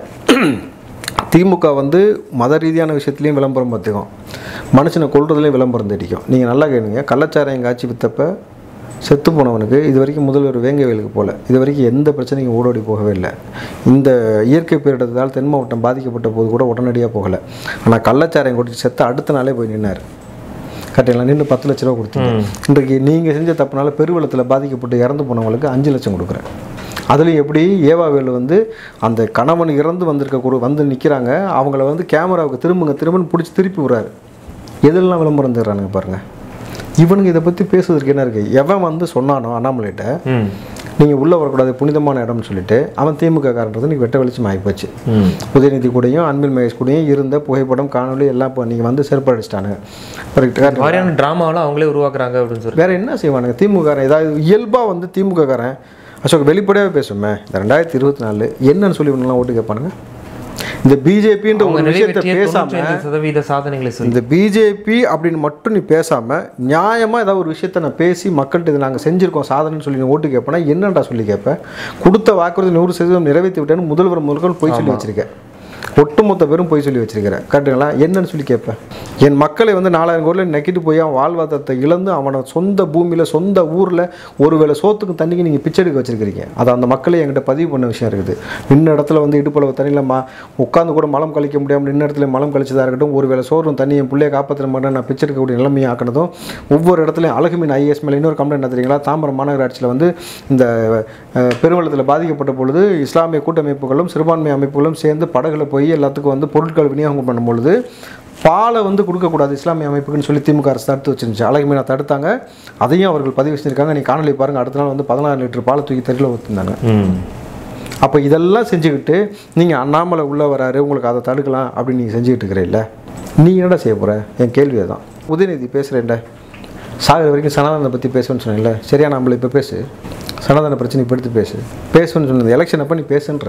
திமுக வந்து மத ரீதியான விஷயத்துலையும் விளம்பரம் பார்த்துக்கும் மனுஷனை கொள்றதுலையும் விளம்பரம் தெரிக்கும் நீங்கள் நல்லா கேளுங்க கள்ளச்சாராயம் காட்சி வித்தப்ப செத்து போனவனுக்கு இது வரைக்கும் முதல்வர் வேங்கவேலுக்கு போகல இது வரைக்கும் எந்த பிரச்சனைக்கும் ஓடோடி போகவே இல்லை இந்த இயற்கை பேரிடத்தால் தென் மாவட்டம் பாதிக்கப்பட்ட போது கூட உடனடியாக போகலை ஆனால் கள்ளச்சாராயம் குடிச்சு செத்து அடுத்த நாளே போய் நின்னார் கரெக்டுங்களா நின்று பத்து லட்ச ரூபா கொடுத்தீங்க இன்றைக்கு நீங்கள் செஞ்ச தப்புனால பெருவெள்ளத்தில் பாதிக்கப்பட்டு இறந்து போனவங்களுக்கு அஞ்சு லட்சம் கொடுக்குறேன் அதுலேயும் எப்படி ஏவாவேல் வந்து அந்த கணவன் இறந்து வந்திருக்க கூட வந்து நிற்கிறாங்க அவங்கள வந்து கேமராவுக்கு திரும்புங்க திரும்பன்னு பிடிச்சி திருப்பி விட்றாரு எதெல்லாம் விளம்பரம் தர்றானுங்க பாருங்கள் இவனுங்க இதை பற்றி பேசுவதற்கு என்ன இருக்குது எவன் வந்து சொன்னானோ அண்ணாமலைகிட்ட ம் நீங்கள் உள்ளே வரக்கூடாது புனிதமான இடம்னு சொல்லிட்டு அவன் திமுக காரன்றது நீ வெட்ட வெளிச்சம் ஆகிப்போச்சு ம் உதயநிதி கூடயும் அன்பில் மகேஷ் கூடயும் இருந்த புகைப்படம் காணொலி எல்லாம் இப்போ நீங்கள் வந்து செருப்பு அடிச்சிட்டானுங்க இந்த மாதிரியான டிராமாவெல்லாம் அவங்களே உருவாக்குறாங்க அப்படின்னு சொல்லி வேற என்ன செய்வானுங்க திமுக காரன் ஏதாவது இயல்பாக வந்து திமுக காரன் அசோக் வெளிப்படையாகவே பேசுமே இந்த ரெண்டாயிரத்தி இருபத்தி நாலு என்னன்னு சொல்லி இவனுங்களாம் ஓட்டு கேட்பானுங்க இந்த பிஜேபின்ற அவங்க ஒரு விஷயத்தை நிறைவேற்றிய பேசாம தொண்ணூற்றி ஐந்து சதவீத சாதனைகளை சொல்லி இந்த பிஜேபி அப்படின்னு மட்டும் நீ பேசாம நியாயமா ஏதாவது ஒரு விஷயத்தை நான் பேசி மக்கள்கிட்ட இதை நாங்கள் செஞ்சிருக்கோம் சாதனைன்னு சொல்லி நீ ஓட்டு கேட்பேனா என்னடா சொல்லி கேட்பேன் கொடுத்த வாக்குறுதி நூறு சதவீதம் நிறைவேற்றி விட்டேன்னு முதல்வர் முதல்கள் போய் சொல்லி வச்சிருக்கேன் ஒட்டுமொத்த பேரும் போய் சொல்லி வச்சிருக்கிறேன் கரெக்டுங்களா என்னன்னு சொல்லி கேட்பேன் என் மக்களை வந்து நாலாயிரம் கோடியில் நக்கிட்டு போய் அவன் வாழ்வாதாரத்தை இழந்து அவனை சொந்த பூமியில் சொந்த ஊரில் ஒருவேளை சோத்துக்கு தண்ணிக்கு நீங்கள் பிச்சை எடுக்க வச்சிருக்கிறீங்க அது அந்த மக்களை என்கிட்ட பதிவு பண்ண விஷயம் இருக்குது இன்ன இடத்துல வந்து இடுப்பளவு தண்ணியில் மா உட்காந்து கூட மலம் கழிக்க முடியாமல் இன்ன இடத்துல மலம் கழிச்சதாக இருக்கட்டும் ஒருவேளை சோறும் தண்ணி என் பிள்ளைய காப்பாற்ற மாட்டேன் நான் பிச்சை எடுக்கக்கூடிய நிலைமையை ஆக்கினதும் ஒவ்வொரு இடத்துலையும் அழகு மீன் ஐஏஎஸ் மேலே இன்னொரு கம்ப்ளைண்ட் என்ன தெரியுங்களா தாம்பரம் மாநகராட்சியில் வந்து இந்த அஹ், பெருவெள்ளத்தில் பாதிக்கப்பட்ட பொழுது இஸ்லாமிய கூட்டமைப்புகளும் சிறுபான்மை அமைப்புகளும் சேர்ந்து படகுல போய் எல்லாத்துக்கும் வந்து பொருட்கள் விநியோகம் பண்ணும் பொழுது பாலை வந்து கொடுக்கக்கூடாது இஸ்லாமிய அமைப்புக்குன்னு சொல்லி திமுக அரசு தடுத்து வச்சிருந்துச்சு அழகு மீனை தடுத்தாங்க அதையும் அவர்கள் பதிவு செஞ்சிருக்காங்க நீ காணொலி பாருங்க அடுத்த நாள் வந்து பதினாறு லிட்டர் பாலை தூக்கி தெருவில் ஊற்றிருந்தாங்க ம் அப்போ இதெல்லாம் செஞ்சுக்கிட்டு நீங்கள் அண்ணாமலை உள்ளே வராரு உங்களுக்கு அதை தடுக்கலாம் அப்படின்னு நீங்கள் செஞ்சுக்கிட்டு இருக்கிறீல்ல நீ என்னடா செய்ய போகிற என் கேள்வி தான் உதயநிதி பேசுகிறேன்ட சாகிற வரைக்கும் சனாதனை பற்றி பேசுவேன்னு சொன்னேன்ல சரியா நம்மள இப்போ பேசு சனாதன பிரச்சனை இப்போ எடுத்து பேசு பேசுவேன்னு சொன்னது எலெக்ஷன் அப்போ நீ பேசுன்ற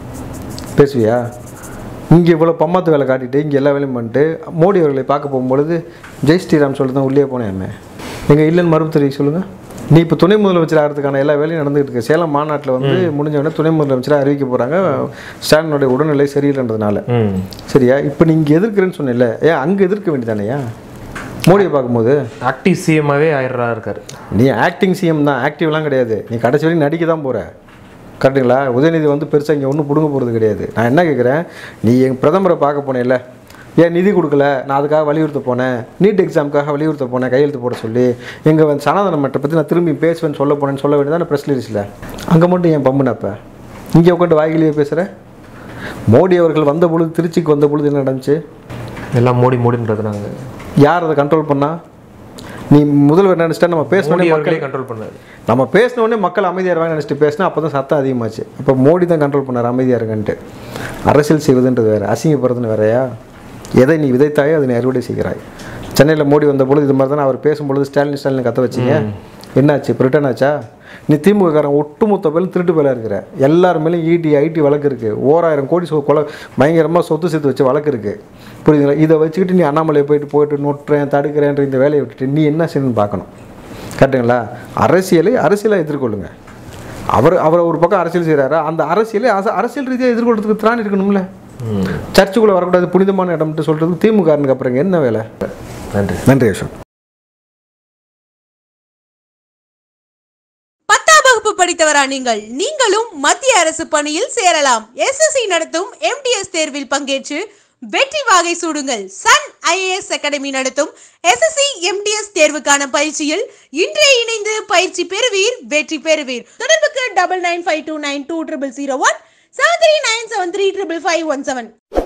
பேசுவியா இங்கே இவ்வளோ பம்மாத்து வேலை காட்டிட்டு இங்கே எல்லா வேலையும் பண்ணிட்டு மோடி அவர்களை பார்க்க போகும்பொழுது ஜெய் ஸ்ரீராம் சொல்லிட்டு தான் உள்ளே போனேன் எங்க இல்லைன்னு மறுப்பு தெரிவிக்க சொல்லுங்க நீ இப்போ துணை முதலமைச்சர் ஆகிறதுக்கான எல்லா வேலையும் நடந்துகிட்டு இருக்கு சேலம் மாநாட்டில் வந்து முடிஞ்ச உடனே துணை முதலமைச்சராக அறிவிக்க போறாங்க ஸ்டாலினுடைய உடல்நிலை சரியில்லைன்றதுனால ம் சரியா இப்போ நீங்க எதிர்க்கிறேன்னு சொன்னேன்ல ஏன் அங்கே எதிர்க்க வேண்டியதானேயா மோடியை பார்க்கும்போது ஆக்டிவ் சிஎம்மாவே ஆயிடுறா இருக்காரு நீ ஆக்டிங் சிஎம் தான் ஆக்டிவ்லாம் கிடையாது நீ கடைசி வரைக்கும் நடிக்க தான் போகிற கரெக்டுங்களா உதயநிதி வந்து பெருசாக இங்கே ஒன்றும் பிடுங்க போகிறது கிடையாது நான் என்ன கேட்குறேன் நீ எங்கள் பிரதமரை பார்க்க போனேல்ல ஏன் நிதி கொடுக்கல நான் அதுக்காக வலியுறுத்த போனேன் நீட் எக்ஸாமுக்காக வலியுறுத்த போனேன் கையெழுத்து போட சொல்லி எங்கள் வந்து சனாதன மட்டை பற்றி நான் திரும்பி பேசுவேன்னு சொல்ல போனேன்னு சொல்ல வேண்டியதான ப்ரெஸ் ரிலீஸில் அங்கே மட்டும் ஏன் பம்புனப்ப இங்கே உட்காந்து வாய்கிலேயே பேசுகிற மோடி அவர்கள் வந்த பொழுது திருச்சிக்கு வந்த பொழுது என்ன நடந்துச்சு எல்லாம் மோடி மோடின்றதுனாங்க யார் அதை கண்ட்ரோல் பண்ணா நீ முதல்வர் நினச்சிட்டா நம்ம பேசணுன்னே மோடி மக்கள் அவர்களே கண்ட்ரோல் பண்ணாரு நம்ம பேசின உடனே மக்கள் அமைதியாக இருவாங்க நினச்சிட்டு பேசினா அப்போ தான் சத்தம் அதிகமாச்சு அப்போ மோடி தான் கண்ட்ரோல் பண்ணார் அமைதியாக இருங்கன்ட்டு அரசியல் செய்வதுன்றது வேறு அசிங்கப்படுறதுன்னு வேறையா எதை நீ விதைத்தாயோ அதை நீ அறுவடை செய்கிறாய் சென்னையில் மோடி வந்த பொழுது இது மாதிரி தான் அவர் பேசும்பொழுது ஸ்டாலின் ஸ்டாலின் கத்த வச்சீங்க என்னாச்சு இப்போ ரிட்டர்ன் ஆச்சா நீ திமுககாரன் ஒட்டுமொத்த பேரும் திருட்டு பேலாக இருக்கிற எல்லார் மேலேயும் இடி ஐடி வழக்கு இருக்குது ஓராயிரம் கோடி சொ கொலை பயங்கரமாக சொத்து சேர்த்து வச்சு வழக்கு இருக்குது புரியுதுங்களா இதை வச்சுக்கிட்டு நீ அண்ணாமலை போயிட்டு போயிட்டு நொட்டுறேன் தடுக்கிறேன்ற இந்த வேலையை விட்டுட்டு நீ என்ன செய்யணும்னு பார்க்கணும் கரெக்டுங்களா அரசியலை அரசியலாக எதிர்கொள்ளுங்க அவர் அவர் ஒரு பக்கம் அரசியல் செய்கிறாரு அந்த அரசியலை அச- அரசியல் ரீதியாக எதிர்கொள்றதுக்கு திராணி இருக்கணும்ல சர்ச்சுக்குள்ளே வரக்கூடாது புனிதமான இடம்ட்டு சொல்கிறதுக்கு திமுகனுக்கு அப்புறம் இங்க என்ன வேலை நன்றி நன்றி யசோக் பத்தாம் வகுப்பு படித்தவரா நீங்கள் நீங்களும் மத்திய அரசு பணியில் சேரலாம் எஸ்எஸ்சி நடத்தும் எம்டிஎஸ் தேர்வில் பங்கேற்று வெற்றி வாகை சூடுங்கள் சன் ஐஏஎஸ் அகாடமி நடத்தும் எஸ்எஸ்சி எம்டிஎஸ் தேர்வுக்கான பயிற்சியில் இன்றே இணைந்து பயிற்சி பெறுவீர் வெற்றி பெறுவீர் தொடர்புக்கு double nine five two nine two triple zero one seven three nine seven three triple five one seven